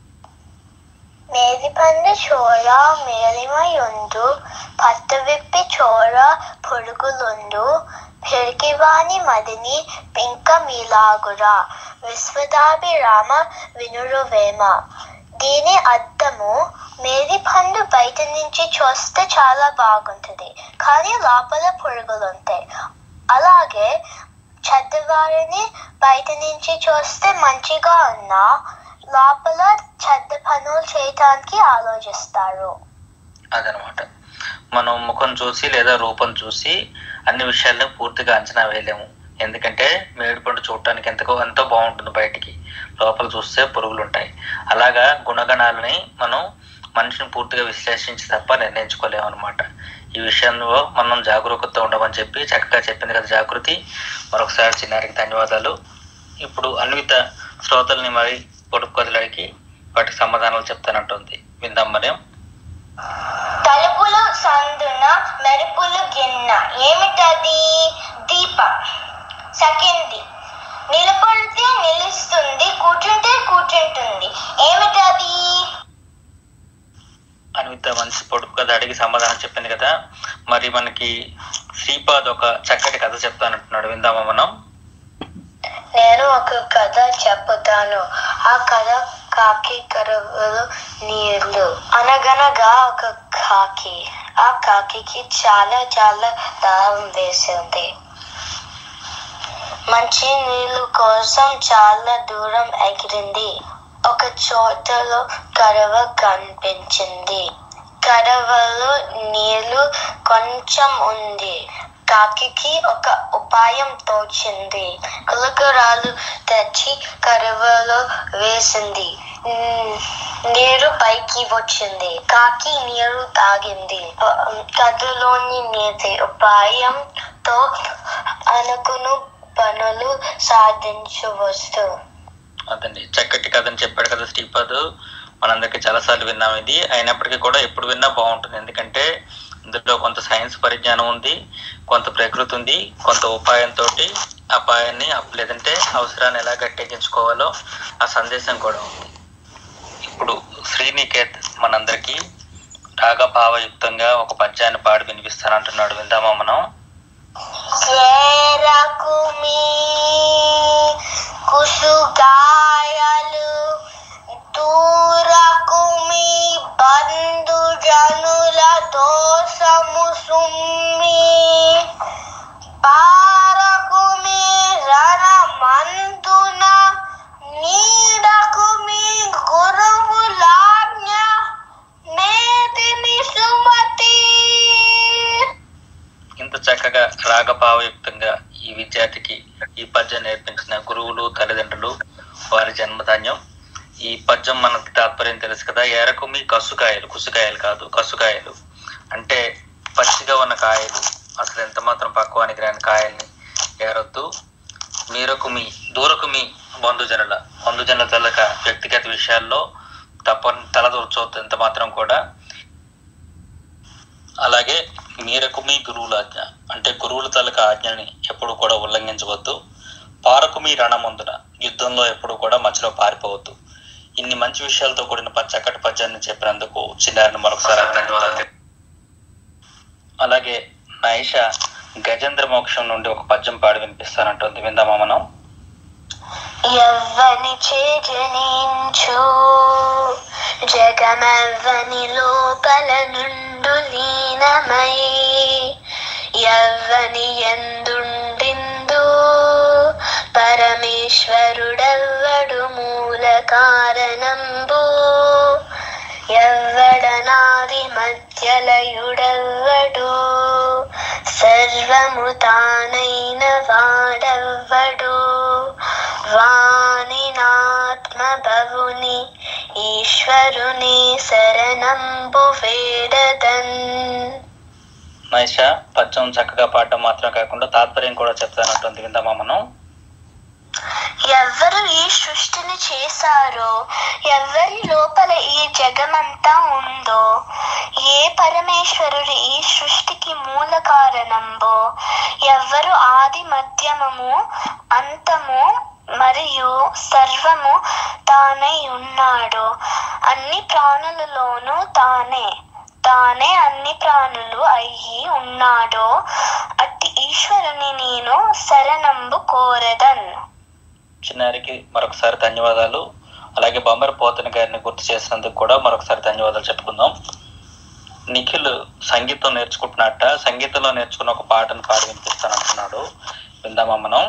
మేదిపండు చోర మేలిమయుండు పట్టు విప్పి చోర పొరుగులుండు పిరికివాని మదిని పింక మీలాగురా విశ్వదాభిరామ వినురువేమ దీని అర్థము మేది పండు బయట నుంచి చూస్తే చాలా బాగుంటుంది కానీ లోపల పురుగులుంటాయి అలాగే చెడ్డవారిని బయట నుంచి చూస్తే మంచిగా ఉన్నా లోపల చెడ్డ పనులు చేయటానికి ఆలోచిస్తారు అదనమాట మనం ముఖం చూసి లేదా రూపం చూసి అన్ని విషయాలను పూర్తిగా అంచనా వేయలేము ఎందుకంటే మేడిపండు చూడటానికి ఎంతకో ఎంతో బాగుంటుంది బయటికి లోపల చూస్తే పురుగులు ఉంటాయి అలాగా గుణగణాలని మనం మనిషిని పూర్తిగా విశ్లేషించి తప్ప నిర్ణయించుకోలేము అనమాట ఈ విషయంలో మనం జాగరూకతతో ఉండమని చెప్పి చక్కగా చెప్పింది కదా జాగృతి మరొకసారి చిన్నారికి ధన్యవాదాలు ఇప్పుడు అన్విత శ్రోతల్ని మరి పొడుపు కథలడికి వాటికి సమాధానాలు చెప్తానంటుంది విందాం మరి తలుపులు సందున మెరుపులు గిన్న ఏమిటది దీపం సెకండ్ది నిలబడితే నిలుస్తుంది కూర్చుంటే కూర్చుంటుంది ఏమిటది అన్విత మంచి పొడుపు కథ అడిగి సమాధానం చెప్పింది కదా మరి మనకి శ్రీపాద్ ఒక చక్కటి కథ చెప్తానంటున్నాడు విందామా మనం నేను ఒక కథ చెప్పుతాను ఆ కథ కాకి కరువులు నీళ్లు అనగనగా ఒక కాకి ఆ కాకికి చాలా చాలా దాహం వేసింది మంచి నీళ్ళు కోసం చాలా దూరం ఎగిరింది ఒక చోటలో కరవ కనిపించింది కరవలో నీళ్లు కొంచెం ఉంది కాకికి ఒక ఉపాయం తోచింది గులకరాలు తెచ్చి కరువలో వేసింది ఉమ్, నీరు పైకి వచ్చింది కాకి నీరు తాగింది ఆ, కథలోని నీతి ఉపాయంతో అనుకును పనులు సాధించవచ్చు అదండి చక్కటి కథని చెప్పాడు కదా శ్రీపాద్ మనందరికీ చాలా సార్లు విన్నాం ఇది అయినప్పటికీ కూడా ఎప్పుడు విన్నా బాగుంటుంది ఎందుకంటే ఇందులో కొంత సైన్స్ పరిజ్ఞానం ఉంది కొంత ప్రకృతి ఉంది కొంత ఉపాయంతో అపాయాన్ని అప్- లేదంటే అవసరాన్ని ఎలా గట్టెక్కించుకోవాలో ఆ సందేశం కూడా ఉంది ఇప్పుడు శ్రీనికేత్ మనందరికీ రాగ భావయుక్తంగా ఒక పద్యాన్ని పాడి వినిపిస్తానంటున్నాడు విందామా మనం చేరకుమి కుసుగాయలు దూరకుమి బంధుజనుల దోషము సుమ్మి పారకుమి రణమందున నీడకుమి గురువులాజ్ఞ నేతిని సుమతి ఇంత చక్కగా రాగభావయుక్తంగా ఈ విద్యార్థికి ఈ పద్యం నేర్పించిన గురువులు తల్లిదండ్రులు వారి జన్మధాన్యం ఈ పద్యం మనకి తాత్పర్యం తెలుసు కదా ఎరకుమి కసుకాయలు కుసుకాయలు కాదు కసుకాయలు అంటే పచ్చిగా ఉన్న కాయలు అసలు ఎంత మాత్రం పక్వానికి రాని కాయల్ని ఏరొద్దు మీరకుమి దూరకుమి బంధుజనుల బంధుజనుల తలక వ్యక్తిగత విషయాల్లో తప్ప తలదూర్చవద్దు ఎంత మాత్రం కూడా అలాగే మీరకు మీ గురువుల ఆజ్ఞ అంటే గురువుల తలక ఆజ్ఞని ఎప్పుడు కూడా ఉల్లంఘించవద్దు పారకు మీ రణమందున యుద్ధంలో ఎప్పుడు కూడా మధ్యలో పారిపోవద్దు ఇన్ని మంచి విషయాలతో కూడిన ప- చక్కటి పద్యాన్ని చెప్పినందుకు చిన్నారిని మరొకసారి ధన్యవాదాలు తెలు- అలాగే నైష గజేంద్ర మోక్షం నుండి ఒక పద్యం పాడి వినిపిస్తానంటుంది విందామా మనం ఎవ్వని చేజనించు జగమెవ్వని లోపల నుండు లీనమై ఎవ్వని ఎందుండిందు పరమేశ్వరుడెవ్వడు మూల కారణంబు ఎవ్వడనాది మధ్యలయుడెవ్వడు సర్వము తానైన వాడెవ్వడు వాణినాత్మ భవుని ఈశ్వరుని శరణంబు వేడదన్ నైష పద్యం చక్కగా పాడటం మాత్రం కాకుండా తాత్పర్యం కూడా చెప్తానంటుంది విందామా మనం ఎవ్వరు ఈ సృష్టిని చేశారో ఎవరి లోపల ఈ జగమంతా ఉందో ఏ పరమేశ్వరుడు ఈ సృష్టికి మూల కారణంబో ఎవ్వరు ఆది మధ్యమము అంతము మరియు సర్వము తానై ఉన్నాడు అన్ని ప్రాణులలోనూ తానే తానే అన్ని ప్రాణులు అయ్యి ఉన్నాడో అట్టి ఈశ్వరుని నేను శరణంబు కోరదన్ చిన్నారికి మరొకసారి ధన్యవాదాలు అలాగే బొమ్మర పోతన గారిని గుర్తు చేసినందుకు కూడా మరొకసారి ధన్యవాదాలు చెప్పుకుందాం నిఖిల్ సంగీతం నేర్చుకుంటున్నట్ట సంగీతంలో నేర్చుకున్న ఒక పాటను పాడి వినిపిస్తానంటున్నాడు విందామా మనం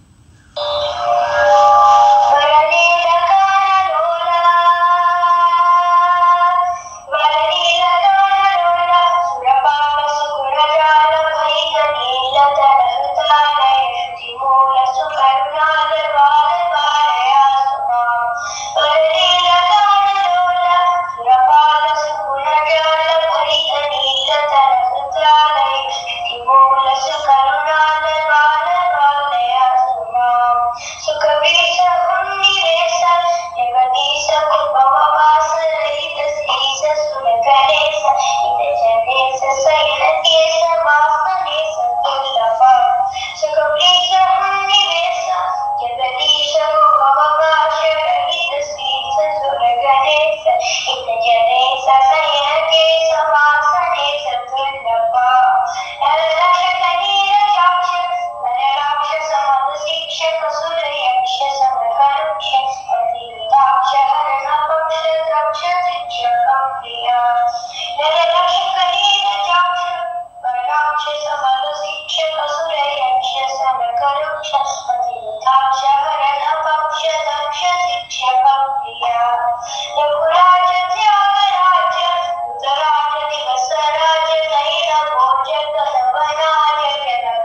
సుఖవేశ ఉన్నివేశ జగదీశ కుభవవాస రహిత శ్రీశ సుర గణేశ ఇత జనేశ శైల కేశ వాసనేశ దుర్లభ సుఖవేశ ఉన్నివేశ జగదీశ కుభవవాస రహిత శ్రీశ సుర గణేశ ఇత జనేశ శైల కేశ వాసనేశ దుర్లభ ఎల్లక్ష కనీర చాక్ష నరరాక్షస శిక్షక సుర యక్ష సమకరుక్ష అతిదాక్ష హరణ పక్ష దక్ష శిక్షక ప్రియా నరరక్ష కనీర చాక్ష నరరాక్షస శిక్షక సుర యక్ష సమకరుక్ష అతిదాక్ష హరణ పక్ష దక్ష శిక్షక ప్రియా రఘురాజ త్యాగరాజ ఉత్తరాజ దివసరాజ నైన భోజ కలవరాజ జన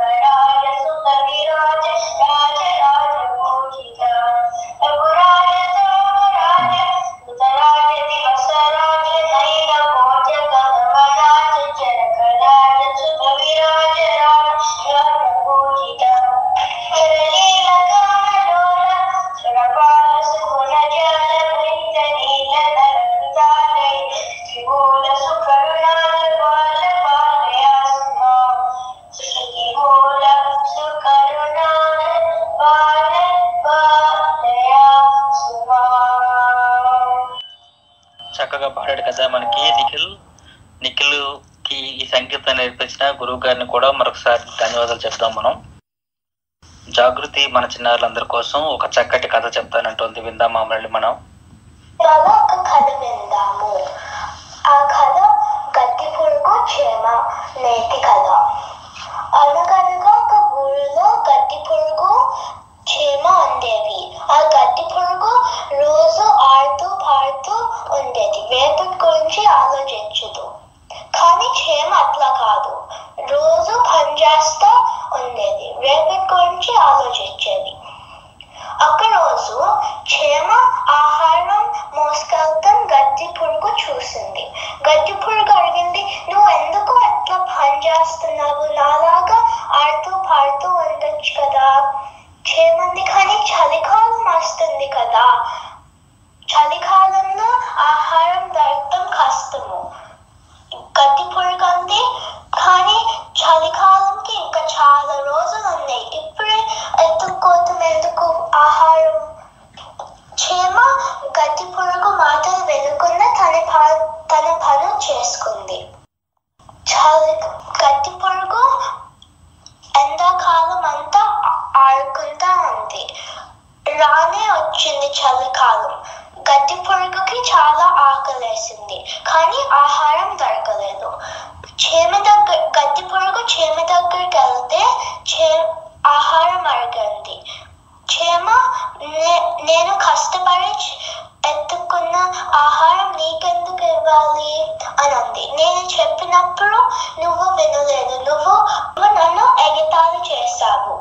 చక్కగా పాడాడు కదా మనకి నిఖిల్ నిఖిల్ కి ఈ సంగీతం నేర్పించిన గురువు గారిని కూడా మరొకసారి ధన్యవాదాలు చెప్దాం మనం జాగృతి మన చిన్నారులందరి కోసం ఒక చక్కటి కథ చెప్తానంటుంది విందామా మళ్ళీ మనం ఇవాళ ఒక కథ విందాము ఆ కథ గట్టి పురుగు క్షేమ నేతి కథ అనగనగా ఒక ఊరిలో గట్టి పురుగు క్షేమ ఉండేవి ఆ గట్టి పురుగు రోజు ఆడుతూ పాడుతూ ఉండేది రేపటి గురించి ఆలోచించదు కానీ క్షేమ అట్లా కాదు రోజు పనిచేస్తా ఉండేది రేపటి గురించి ఆలోచించేది ఒక రోజు క్షేమ ఆహారం మోసుకెళ్తాం గడ్డి పురుగు చూసింది గడ్డి పురుగు అడిగింది నువ్వు ఎందుకు అట్లా పని చేస్తున్నావు నాలాగా ఆడుతూ పాడుతూ ఉండొచ్చు కదా క్షేమంది కానీ చలికాలం వస్తుంది కదా చలికాలంలో ఆహారం దొరకడం కష్టము గడ్డి పురుగు అంది కానీ చలికాలంకి ఇంకా చాలా రోజులు ఉన్నాయి ఇప్పుడే ఎత్తుకోవటం ఎందుకు ఆహారం చీమ గడ్డి పురుగు మాటలు వినుకున్న తన ప- తన పను చేసుకుంది చలి గడ్డి పురుగు ఎండాకాలం అంతా ఆ- ఆడుకుంటా ఉంది రానే వచ్చింది చలికాలం గడ్డి పురుగుకి చాలా ఆకలేసింది కానీ ఆహారం దొరకలేదు చీమ దగ్గర గడ్డి పురుగు చీమ దగ్గరికి వెళ్తే చే ఆహారం అడిగింది చీమ "నే- నేను కష్టపడి చ- ఎత్తుకున్న ఆహారం నీకెందుకు ఇవ్వాలి అని అంది నేను చెప్పినప్పుడు నువ్వు వినలేదు నువ్వు నువ్వు నన్ను ఎగతాళి చేశావు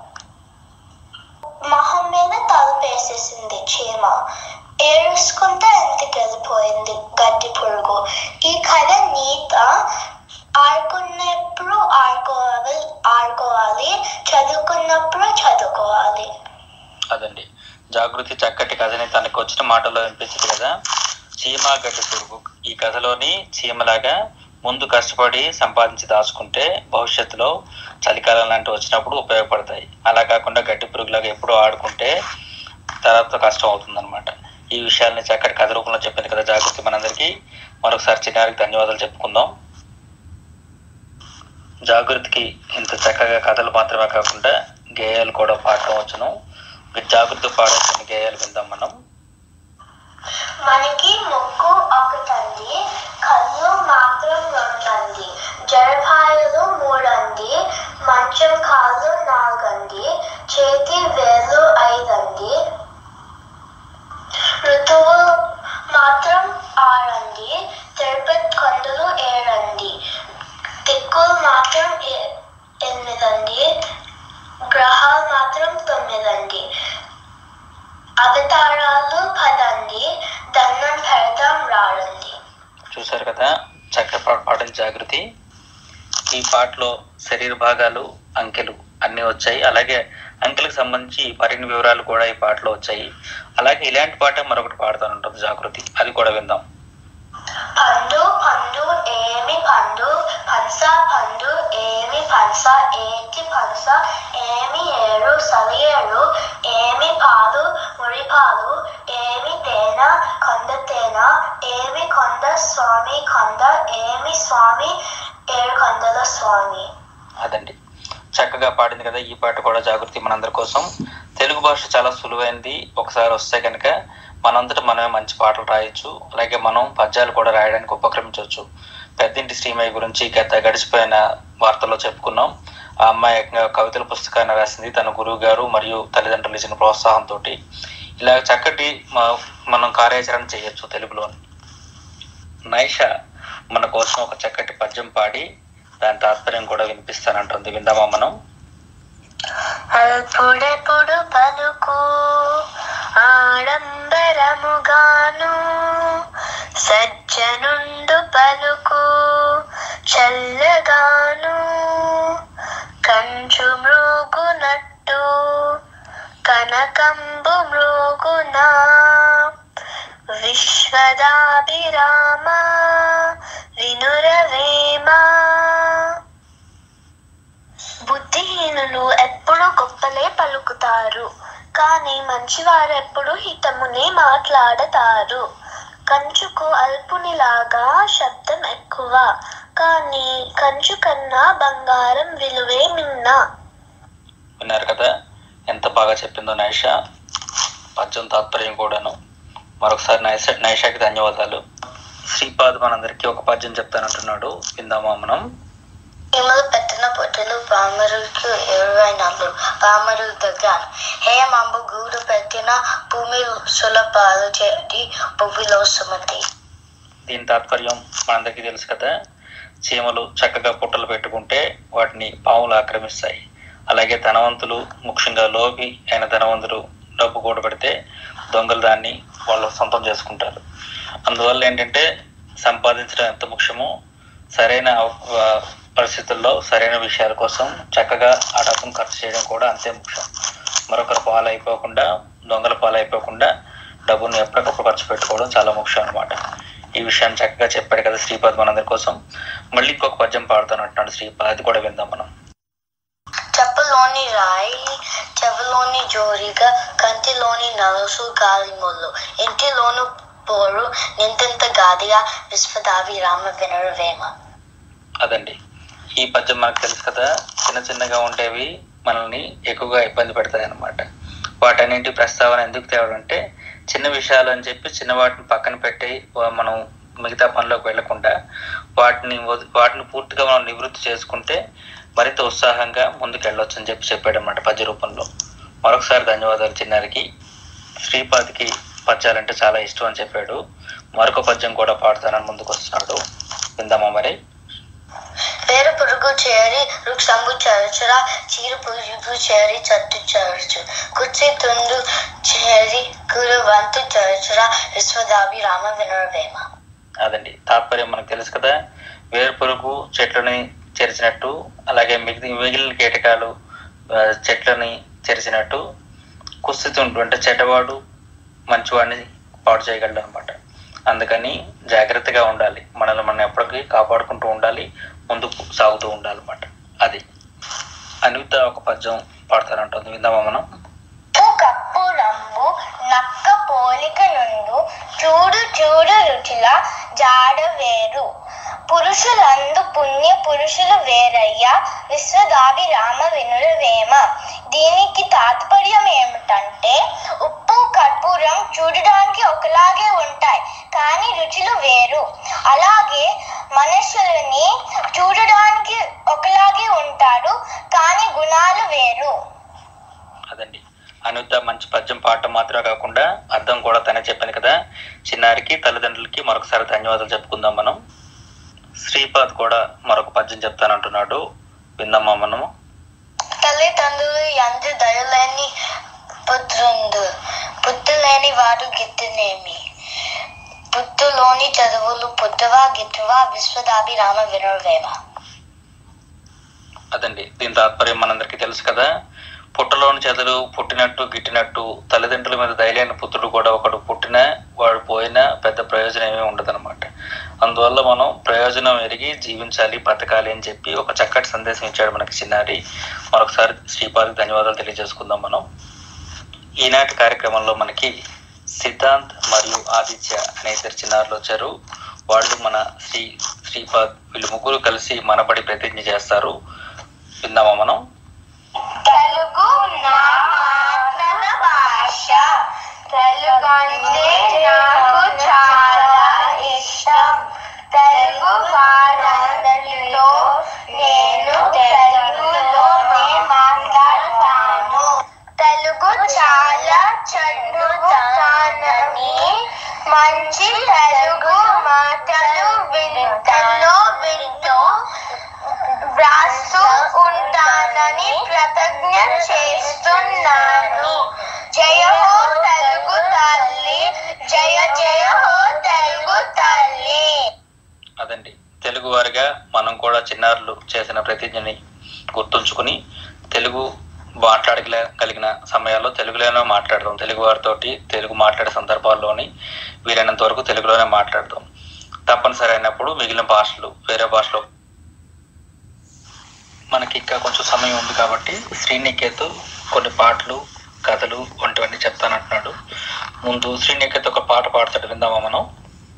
మొహం మీద తలుపేసేసింది చీమ ఏడుసుకుంటా ఇంటికి వెళ్ళిపోయింది గడ్డి పురుగు ఈ కథ నీత ఆడుకున్నప్పుడు ఆడుకోవాలి ఆడుకోవాలి చదువుకున్నప్పుడు చదువుకోవాలి అదండి జాగృతి చక్కటి కథని తనకు వచ్చిన మాటల్లో వినిపించింది కదా చీమ గడ్డి పురుగు ఈ కథలోని చీమలాగా ముందు కష్టపడి సంపాదించి దాచుకుంటే భవిష్యత్తులో చలికాలం లాంటివి వచ్చినప్పుడు ఉపయోగపడతాయి అలా కాకుండా గడ్డి పురుగులాగా ఎప్పుడూ ఆడుకుంటే తర్వాత కష్టం అవుతుందన్నమాట ఈ విషయాల్ని చక్కటి కథ రూపంలో చెప్పింది కదా జాగృతి మనందరికీ మరొకసారి చిన్నారికి ధన్యవాదాలు చెప్పుకుందాం జాగృతికి ఇంత చక్కగా కథలు మాత్రమే కాకుండా గేయాలు కూడా పాడటం వచ్చును జాగృతి పాడాల్సిన గేయాలు విందాం మనం మనకి ముక్కు ఒకటండి కళ్ళు మాత్రం రెండండి జడపాయలు మూడండి మంచం కాళ్ళు నాలుగండి చేతి వేలు ఐదండి ఋతువు మాత్రం ఆరండి తిరుపతి కొండలు ఏడండి దిక్కులు మాత్రం ఎ- ఎనిమిదండి గ్రహాలు మాత్రం తొమ్మిదండి అవతారాలు పదండి దండం పెడదాం రాడండి చూశారు కదా చక్కటి పాట పాటలు జాగృతి ఈ పాటలో శరీర భాగాలు అంకెలు అన్ని వచ్చాయి అలాగే అంకెలకు సంబంధించి మరిన్ని వివరాలు కూడా ఈ పాటలో వచ్చాయి అలాగే ఇలాంటి పాట మరొకటి పాడుతూ ఉంటుంది జాగృతి అది కూడా విందాం పండు పండు ఏమి పండు పనస పండు ఏమి పనస ఏటి పనస ఏమి ఏడు సలియేడు ఏమి పాలు ముడి పాలు ఏమి తేనె కొండ తేనె ఏమి కొండ స్వామి కొండ ఏమి స్వామి ఏడు కొండల స్వామి అదండి చక్కగా పాడింది కదా ఈ పాట కూడా జాగృతి మనందరి కోసం తెలుగు భాష చాలా సులువైంది ఒకసారి వస్తే కనుక మనంతట మనమే మంచి పాటలు రాయొచ్చు అలాగే మనం పద్యాలు కూడా రాయడానికి ఉపక్రమించవచ్చు పెద్దింటి శ్రీమయ్య గురించి గత గడిచిపోయిన వార్తల్లో చెప్పుకున్నాం ఆ అమ్మాయి ఏకంగా కవితల పుస్తకాన్ని రాసింది తన గురువు గారు మరియు తల్లిదండ్రులు ఇచ్చిన ప్రోత్సాహంతో ఇలా చక్కటి మ- మనం కార్యాచరణ చేయొచ్చు తెలుగులో నైష మన కోసం ఒక చక్కటి పద్యం పాడి దాని తాత్పర్యం కూడా వినిపిస్తానంటుంది విందామా మనం అల్పుడెప్పుడు పలుకు ఆడంబరముగాను సజ్జనుండు పలుకు చల్లగాను కంచు మృగునట్టు కనకంబు మృగునా విశ్వదాభిరామ వినురవేమా బుద్ధిహీనులు ఎప్పుడు గొప్పలే పలుకుతారు కానీ మంచివారు ఎప్పుడు హితమునే మాట్లాడతారు కంచుకు అల్పునిలాగా శబ్దం ఎక్కువ కానీ కంచు కన్నా బంగారం విలువే మిన్న విన్నారు కదా ఎంత బాగా చెప్పిందో నైష పద్యం తాత్పర్యం కూడాను మరొకసారి నైష నైషాకి ధన్యవాదాలు శ్రీపాద్ మనందరికీ ఒక పద్యం చెప్తానంటున్నాడు విందామా మనం చీమలు పెట్టిన పొట్టలు పామరులకు ఇరవై నాలుగు పామరులు దగ్గర హేమంబు గూడు పెట్టిన భూమి సులభాలు చేటి భూమిలో సుమతి దీని తాత్పర్యం మనందరికీ తెలుసు కదా చీమలు చక్కగా పుట్టలు పెట్టుకుంటే వాటిని పాములు ఆక్రమిస్తాయి అలాగే ధనవంతులు ముఖ్యంగా లోపి అయిన ధనవంతులు డబ్బు కూడబెడితే దొంగలు దాన్ని వాళ్ళు సొంతం చేసుకుంటారు అందువల్ల ఏంటంటే సంపాదించడం ఎంత ముఖ్యమో సరైన ఆ, పరిస్థితుల్లో సరైన విషయాల కోసం చక్కగా ఆ డబ్బును ఖర్చు చేయడం కూడా అంతే ముఖ్యం మరొకరు పాలైపోకుండా దొంగల పాలైపోకుండా డబ్బును ఎప్పటికప్పుడు ఖర్చు పెట్టుకోవడం చాలా ముఖ్యం అన్నమాట ఈ విషయాన్ని చక్కగా చెప్పాడు కదా శ్రీపాద్ మనందరి కోసం మళ్ళీ ఇంకొక పద్యం పాడుతాను అంటున్నాడు శ్రీపాద్ అది కూడా విందాం మనం చెప్పలోని రాయి చెవిలోని జోరిగా కంటిలోని నలుసు గాలి ముళ్ళు ఇంటిలోను పోరు నింతింత గాదిగా విశ్వదావి రామ వినరవేమ అదండి ఈ పద్యం మనకు తెలుసు కదా చిన్న చిన్నగా ఉండేవి మనల్ని ఎక్కువగా ఇబ్బంది పెడతాయి అన్నమాట వాటన్నింటి ప్రస్తావన ఎందుకు తేవడంటే చిన్న విషయాలు అని చెప్పి చిన్న వాటిని పక్కన పెట్టి వా- మనం మిగతా పనిలోకి వెళ్లకుండా వాటిని వది- వాటిని పూర్తిగా మనం నివృత్తి చేసుకుంటే మరింత ఉత్సాహంగా ముందుకు వెళ్ళొచ్చు అని చెప్పి చెప్పాడు అనమాట పద్య రూపంలో మరొకసారి ధన్యవాదాలు చిన్నారికి శ్రీపాదికి పద్యాలంటే చాలా ఇష్టం అని చెప్పాడు మరొక పద్యం కూడా పాడతానని ముందుకు వస్తున్నాడు విందామా మరి పేరు పురుగు చేరి వృక్షంబు చరచురా చీరు పురుగు చేరి చట్టు చరచు కుర్చీ తుండు చేరి గురువంతు చరచురా విశ్వదాభి రామ వినరవేమ అదండి తాత్పర్యం మనకు తెలుసు కదా వేరు పురుగు చెట్లని చెరిచినట్టు అలాగే మిగిలిన మిగిలిన కీటకాలు ఆ, చెట్లని చెరిచినట్టు కుస్తీతుంటు అంటే చెడ్డవాడు మంచివాడిని పాడు చేయగలడు అనమాట అందుకని జాగ్రత్తగా ఉండాలి మనల్ని మనం ఎప్పటికీ కాపాడుకుంటూ ఉండాలి ముందుకు సాగుతూ ఉండాలన్నమాట అది అనిత ఒక పద్యం పాడతానంటుంది విందామా మనం ఉప్పు కప్పు రంబు నక్క పోలిక నుండు చూడు చూడు రుచుల జాడ వేరు పురుషులందు పుణ్య పురుషులు వేరయ్య విశ్వదాభి రామ వినురవేమ దీనికి తాత్పర్యం ఏమిటంటే ఉప్పు కర్పూరం చూడడానికి ఒకలాగే ఉంటాయి కానీ రుచులు వేరు అలాగే మనుషులని చూడడానికి ఒకలాగే ఉంటారు కానీ గుణాలు వేరు అదండి అనిత మంచి పద్యం పాడటం మాత్రమే కాకుండా అర్థం కూడా తనే చెప్పింది కదా చిన్నారికి తల్లిదండ్రులకి మరొకసారి ధన్యవాదాలు చెప్పుకుందాం మనం శ్రీపాద్ కూడా మరొక పద్యం చెప్తానంటున్నాడు విందామా మనము తల్లిదండ్రులు ఎంత దయలేని పుత్రుండు పుత్రులేని వాడు గిట్టునేమి పుత్తులోని చదువులు పుట్టువా గిట్టువా విశ్వదాభి రామ వినర్వేమ అదండి దీని తాత్పర్యం మనందరికీ తెలుసు కదా పుట్టలోని చెదలు పుట్టినట్టు గిట్టినట్టు తల్లిదండ్రుల మీద దయలేని పుత్రుడు కూడా ఒకడు పుట్టినా వాడు పోయినా పెద్ద ప్రయోజనం ఏమీ ఉండదన్నమాట అందువల్ల మనం ప్రయోజనం ఎరిగి జీవించాలి బతకాలి అని చెప్పి ఒక చక్కటి సందేశం ఇచ్చాడు మనకి చిన్నారి మరొకసారి శ్రీపాదికి ధన్యవాదాలు తెలియజేసుకుందాం మనం ఈనాటి కార్యక్రమంలో మనకి సిద్ధాంత్ మరియు ఆదిత్య అనే ఇద్దరు చిన్నారులు వచ్చారు వాళ్ళు మన శ్రీ శ్రీపాద్ వీళ్ళు ముగ్గురు కలిసి మనబడి ప్రతిజ్ఞ చేస్తారు విందామా మనం తెలుగు నా మాతృ భాష తెలుగంటే నాకు చాలా ఇష్టం తెలుగు వారందరితో నేను తెలుగులోనే మాట్లాడతాను తెలుగు చాలా చదువుతానని మంచి తెలుగు మాటలు వింటలో వింటూ వ్రాస్తూ ఉంటానని ప్రతిజ్ఞ చేస్తున్నాను జయ హో తెలుగు తల్లి జయ జయ హో తెలుగు తల్లి అదండి తెలుగు వారిగా మనం కూడా చిన్నారులు చేసిన ప్రతిజ్ఞని గుర్తుంచుకుని తెలుగు మాట్లాడగలిగిన సమయాల్లో తెలుగులోనే మాట్లాడదాం తెలుగు వారితోటి తెలుగు మాట్లాడే సందర్భాల్లోని వీలైనంత వరకు తెలుగులోనే మాట్లాడదాం తప్పనిసరి అయినప్పుడు మిగిలిన భాషలు వేరే భాషలో మనకి ఇంకా కొంచెం సమయం ఉంది కాబట్టి శ్రీనికేత్ కొన్ని పాటలు కథలు వంటివన్నీ చెప్తానంటున్నాడు ముందు శ్రీనికేత్ ఒక పాట పాడతాడు విందామా మనం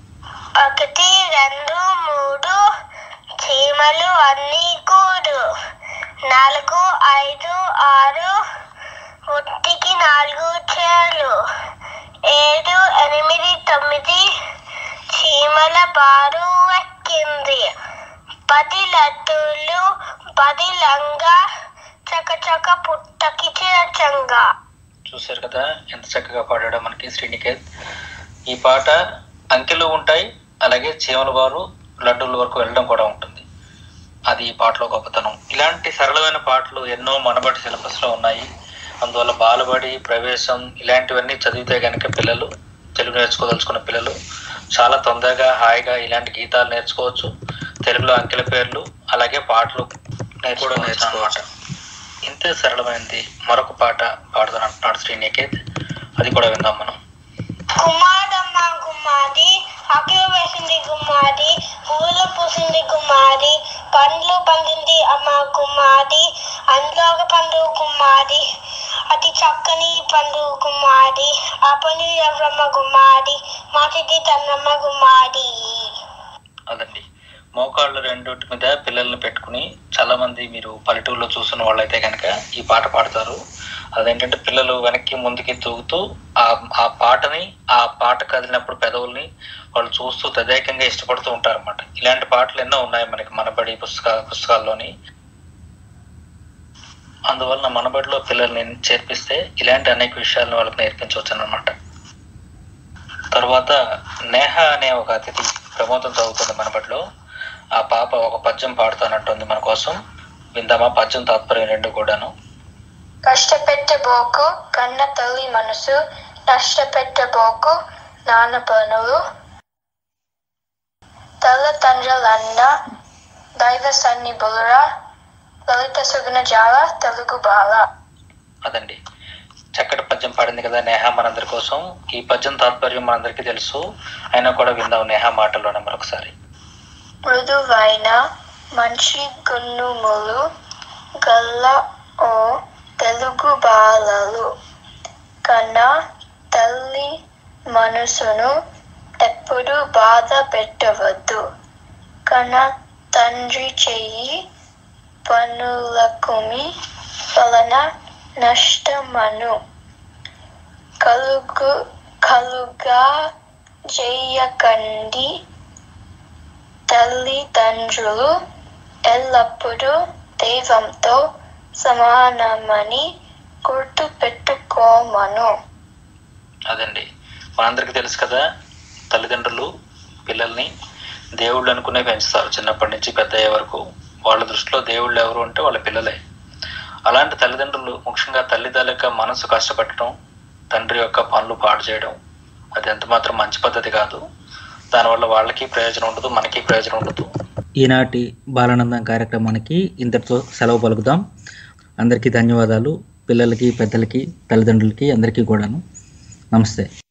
ఒకటి రెండు మూడు చీమలు అన్ని కూడు నాలుగు ఐదు ఆరు ఒట్టికి నాలుగు చేలు ఏడు ఎనిమిది తొమ్మిది చీమల బారు ఎక్కింది పది లడ్డూలు పది లంగా చకచక పుట్టకి చేర్చంగా చూశారు కదా ఎంత చక్కగా పాడాడో మనకి శ్రీనికేత్ ఈ పాట అంకెలు ఉంటాయి అలాగే చీమల వారు లడ్డూల వరకు వెళ్ళడం కూడా ఉంటుంది అది ఈ పాటలో గొప్పతనం ఇలాంటి సరళమైన పాటలు ఎన్నో మనబడి సిలబస్ లో ఉన్నాయి అందువల్ల బాలబడి ప్రవేశం ఇలాంటివన్నీ చదివితే కనుక పిల్లలు తెలుగు నేర్చుకోదలుచుకున్న పిల్లలు చాలా తొందరగా హాయిగా ఇలాంటి గీతాలు నేర్చుకోవచ్చు తెలుగులో అంకెల పేర్లు అలాగే పాటలు కూడా నేర్చుకోవచ్చు ఇంతే సరళమైనది మరొక పాట పాడుతాను అంటున్నాడు శ్రీనికేత్ అది కూడా విందాం మనం గుమ్మాడమ్మ గుమ్మాది ఆకులు వేసింది గుమ్మాది పువ్వులు పూసింది గుమ్మాది పండ్లు పండింది అమ్మ గుమ్మాది అందులో ఒక పండు గుమ్మాది అతి చక్కని పండు గుమ్మాది ఆ పని ఎవ్వమ్మ గుమ్మాది మాటిది తన్నమ్మ గుమ్మాది అదండి మోకాళ్ళు రెండింటి మీద పిల్లల్ని పెట్టుకుని చాలా మంది మీరు పల్లెటూరులో చూస్తున్న వాళ్ళైతే కనుక ఈ పాట పాడతారు అదేంటంటే పిల్లలు వెనక్కి ముందుకి తూగుతూ ఆ ఆ పాటని ఆ పాట కదిలినప్పుడు పెదవుల్ని వాళ్ళు చూస్తూ తదేకంగా ఇష్టపడుతూ ఉంటారు అనమాట ఇలాంటి పాటలు ఎన్నో ఉన్నాయి మనకి మనబడి పుస్తక పుస్తకాల్లోని అందువలన మనబడిలో పిల్లల్ని చేర్పిస్తే ఇలాంటి అనేక విషయాలను వాళ్ళకి నేర్పించవచ్చు అనమాట తర్వాత నేహ అనే ఒక అతిథి ప్రమోదం చదువుతుంది మనబడిలో ఆ పాప ఒక పద్యం పాడుతానంటుంది మన కోసం విందామా పద్యం తాత్పర్యం రెండు కూడాను కష్టపెట్టబోకు కన్న తల్లి మనసు నష్టపెట్టబోకు నాన్న పనులు తల్లిదండ్రులన్న దైవ సన్నిధులురా లలిత సుగుణ జాల తెలుగు బాల అదండి చక్కటి పద్యం పాడింది కదా నేహ మనందరి కోసం ఈ పద్యం తాత్పర్యం మనందరికీ తెలుసు అయినా కూడా విందాం నేహ మాటల్లోనే మరొకసారి మృదువైన మంచి గున్నుములు గల్ల ఓ తెలుగు బాలలు కన్న తల్లి మనసును ఎప్పుడు బాధ పెట్టవద్దు కన్న తండ్రి చెయ్యి పనులకుమి వలన నష్టమను కలుగు కలుగా చేయకండి తల్లిదండ్రులు ఎల్లప్పుడూ దైవంతో సమానమని గుర్తు పెట్టుకోమను అదండి మనందరికీ తెలుసు కదా తల్లిదండ్రులు పిల్లల్ని దేవుళ్ళు అనుకునే పెంచుతారు చిన్నప్పటి నుంచి పెద్ద అయ్యే వరకు వాళ్ళ దృష్టిలో దేవుళ్ళు ఎవరు అంటే వాళ్ళ పిల్లలే అలాంటి తల్లిదండ్రులు ముఖ్యంగా తల్లిదండ్రుల మనసు కష్టపెట్టడం తండ్రి యొక్క పనులు పాడు చేయడం అది ఎంత మాత్రం మంచి పద్ధతి కాదు దానివల్ల వాళ్ళకి ప్రయోజనం ఉండదు మనకి ప్రయోజనం ఉండదు ఈనాటి బాలానందం కార్యక్రమానికి ఇంతటితో సెలవు పలుకుదాం అందరికీ ధన్యవాదాలు పిల్లలకి పెద్దలకి తల్లిదండ్రులకి అందరికీ కూడాను నమస్తే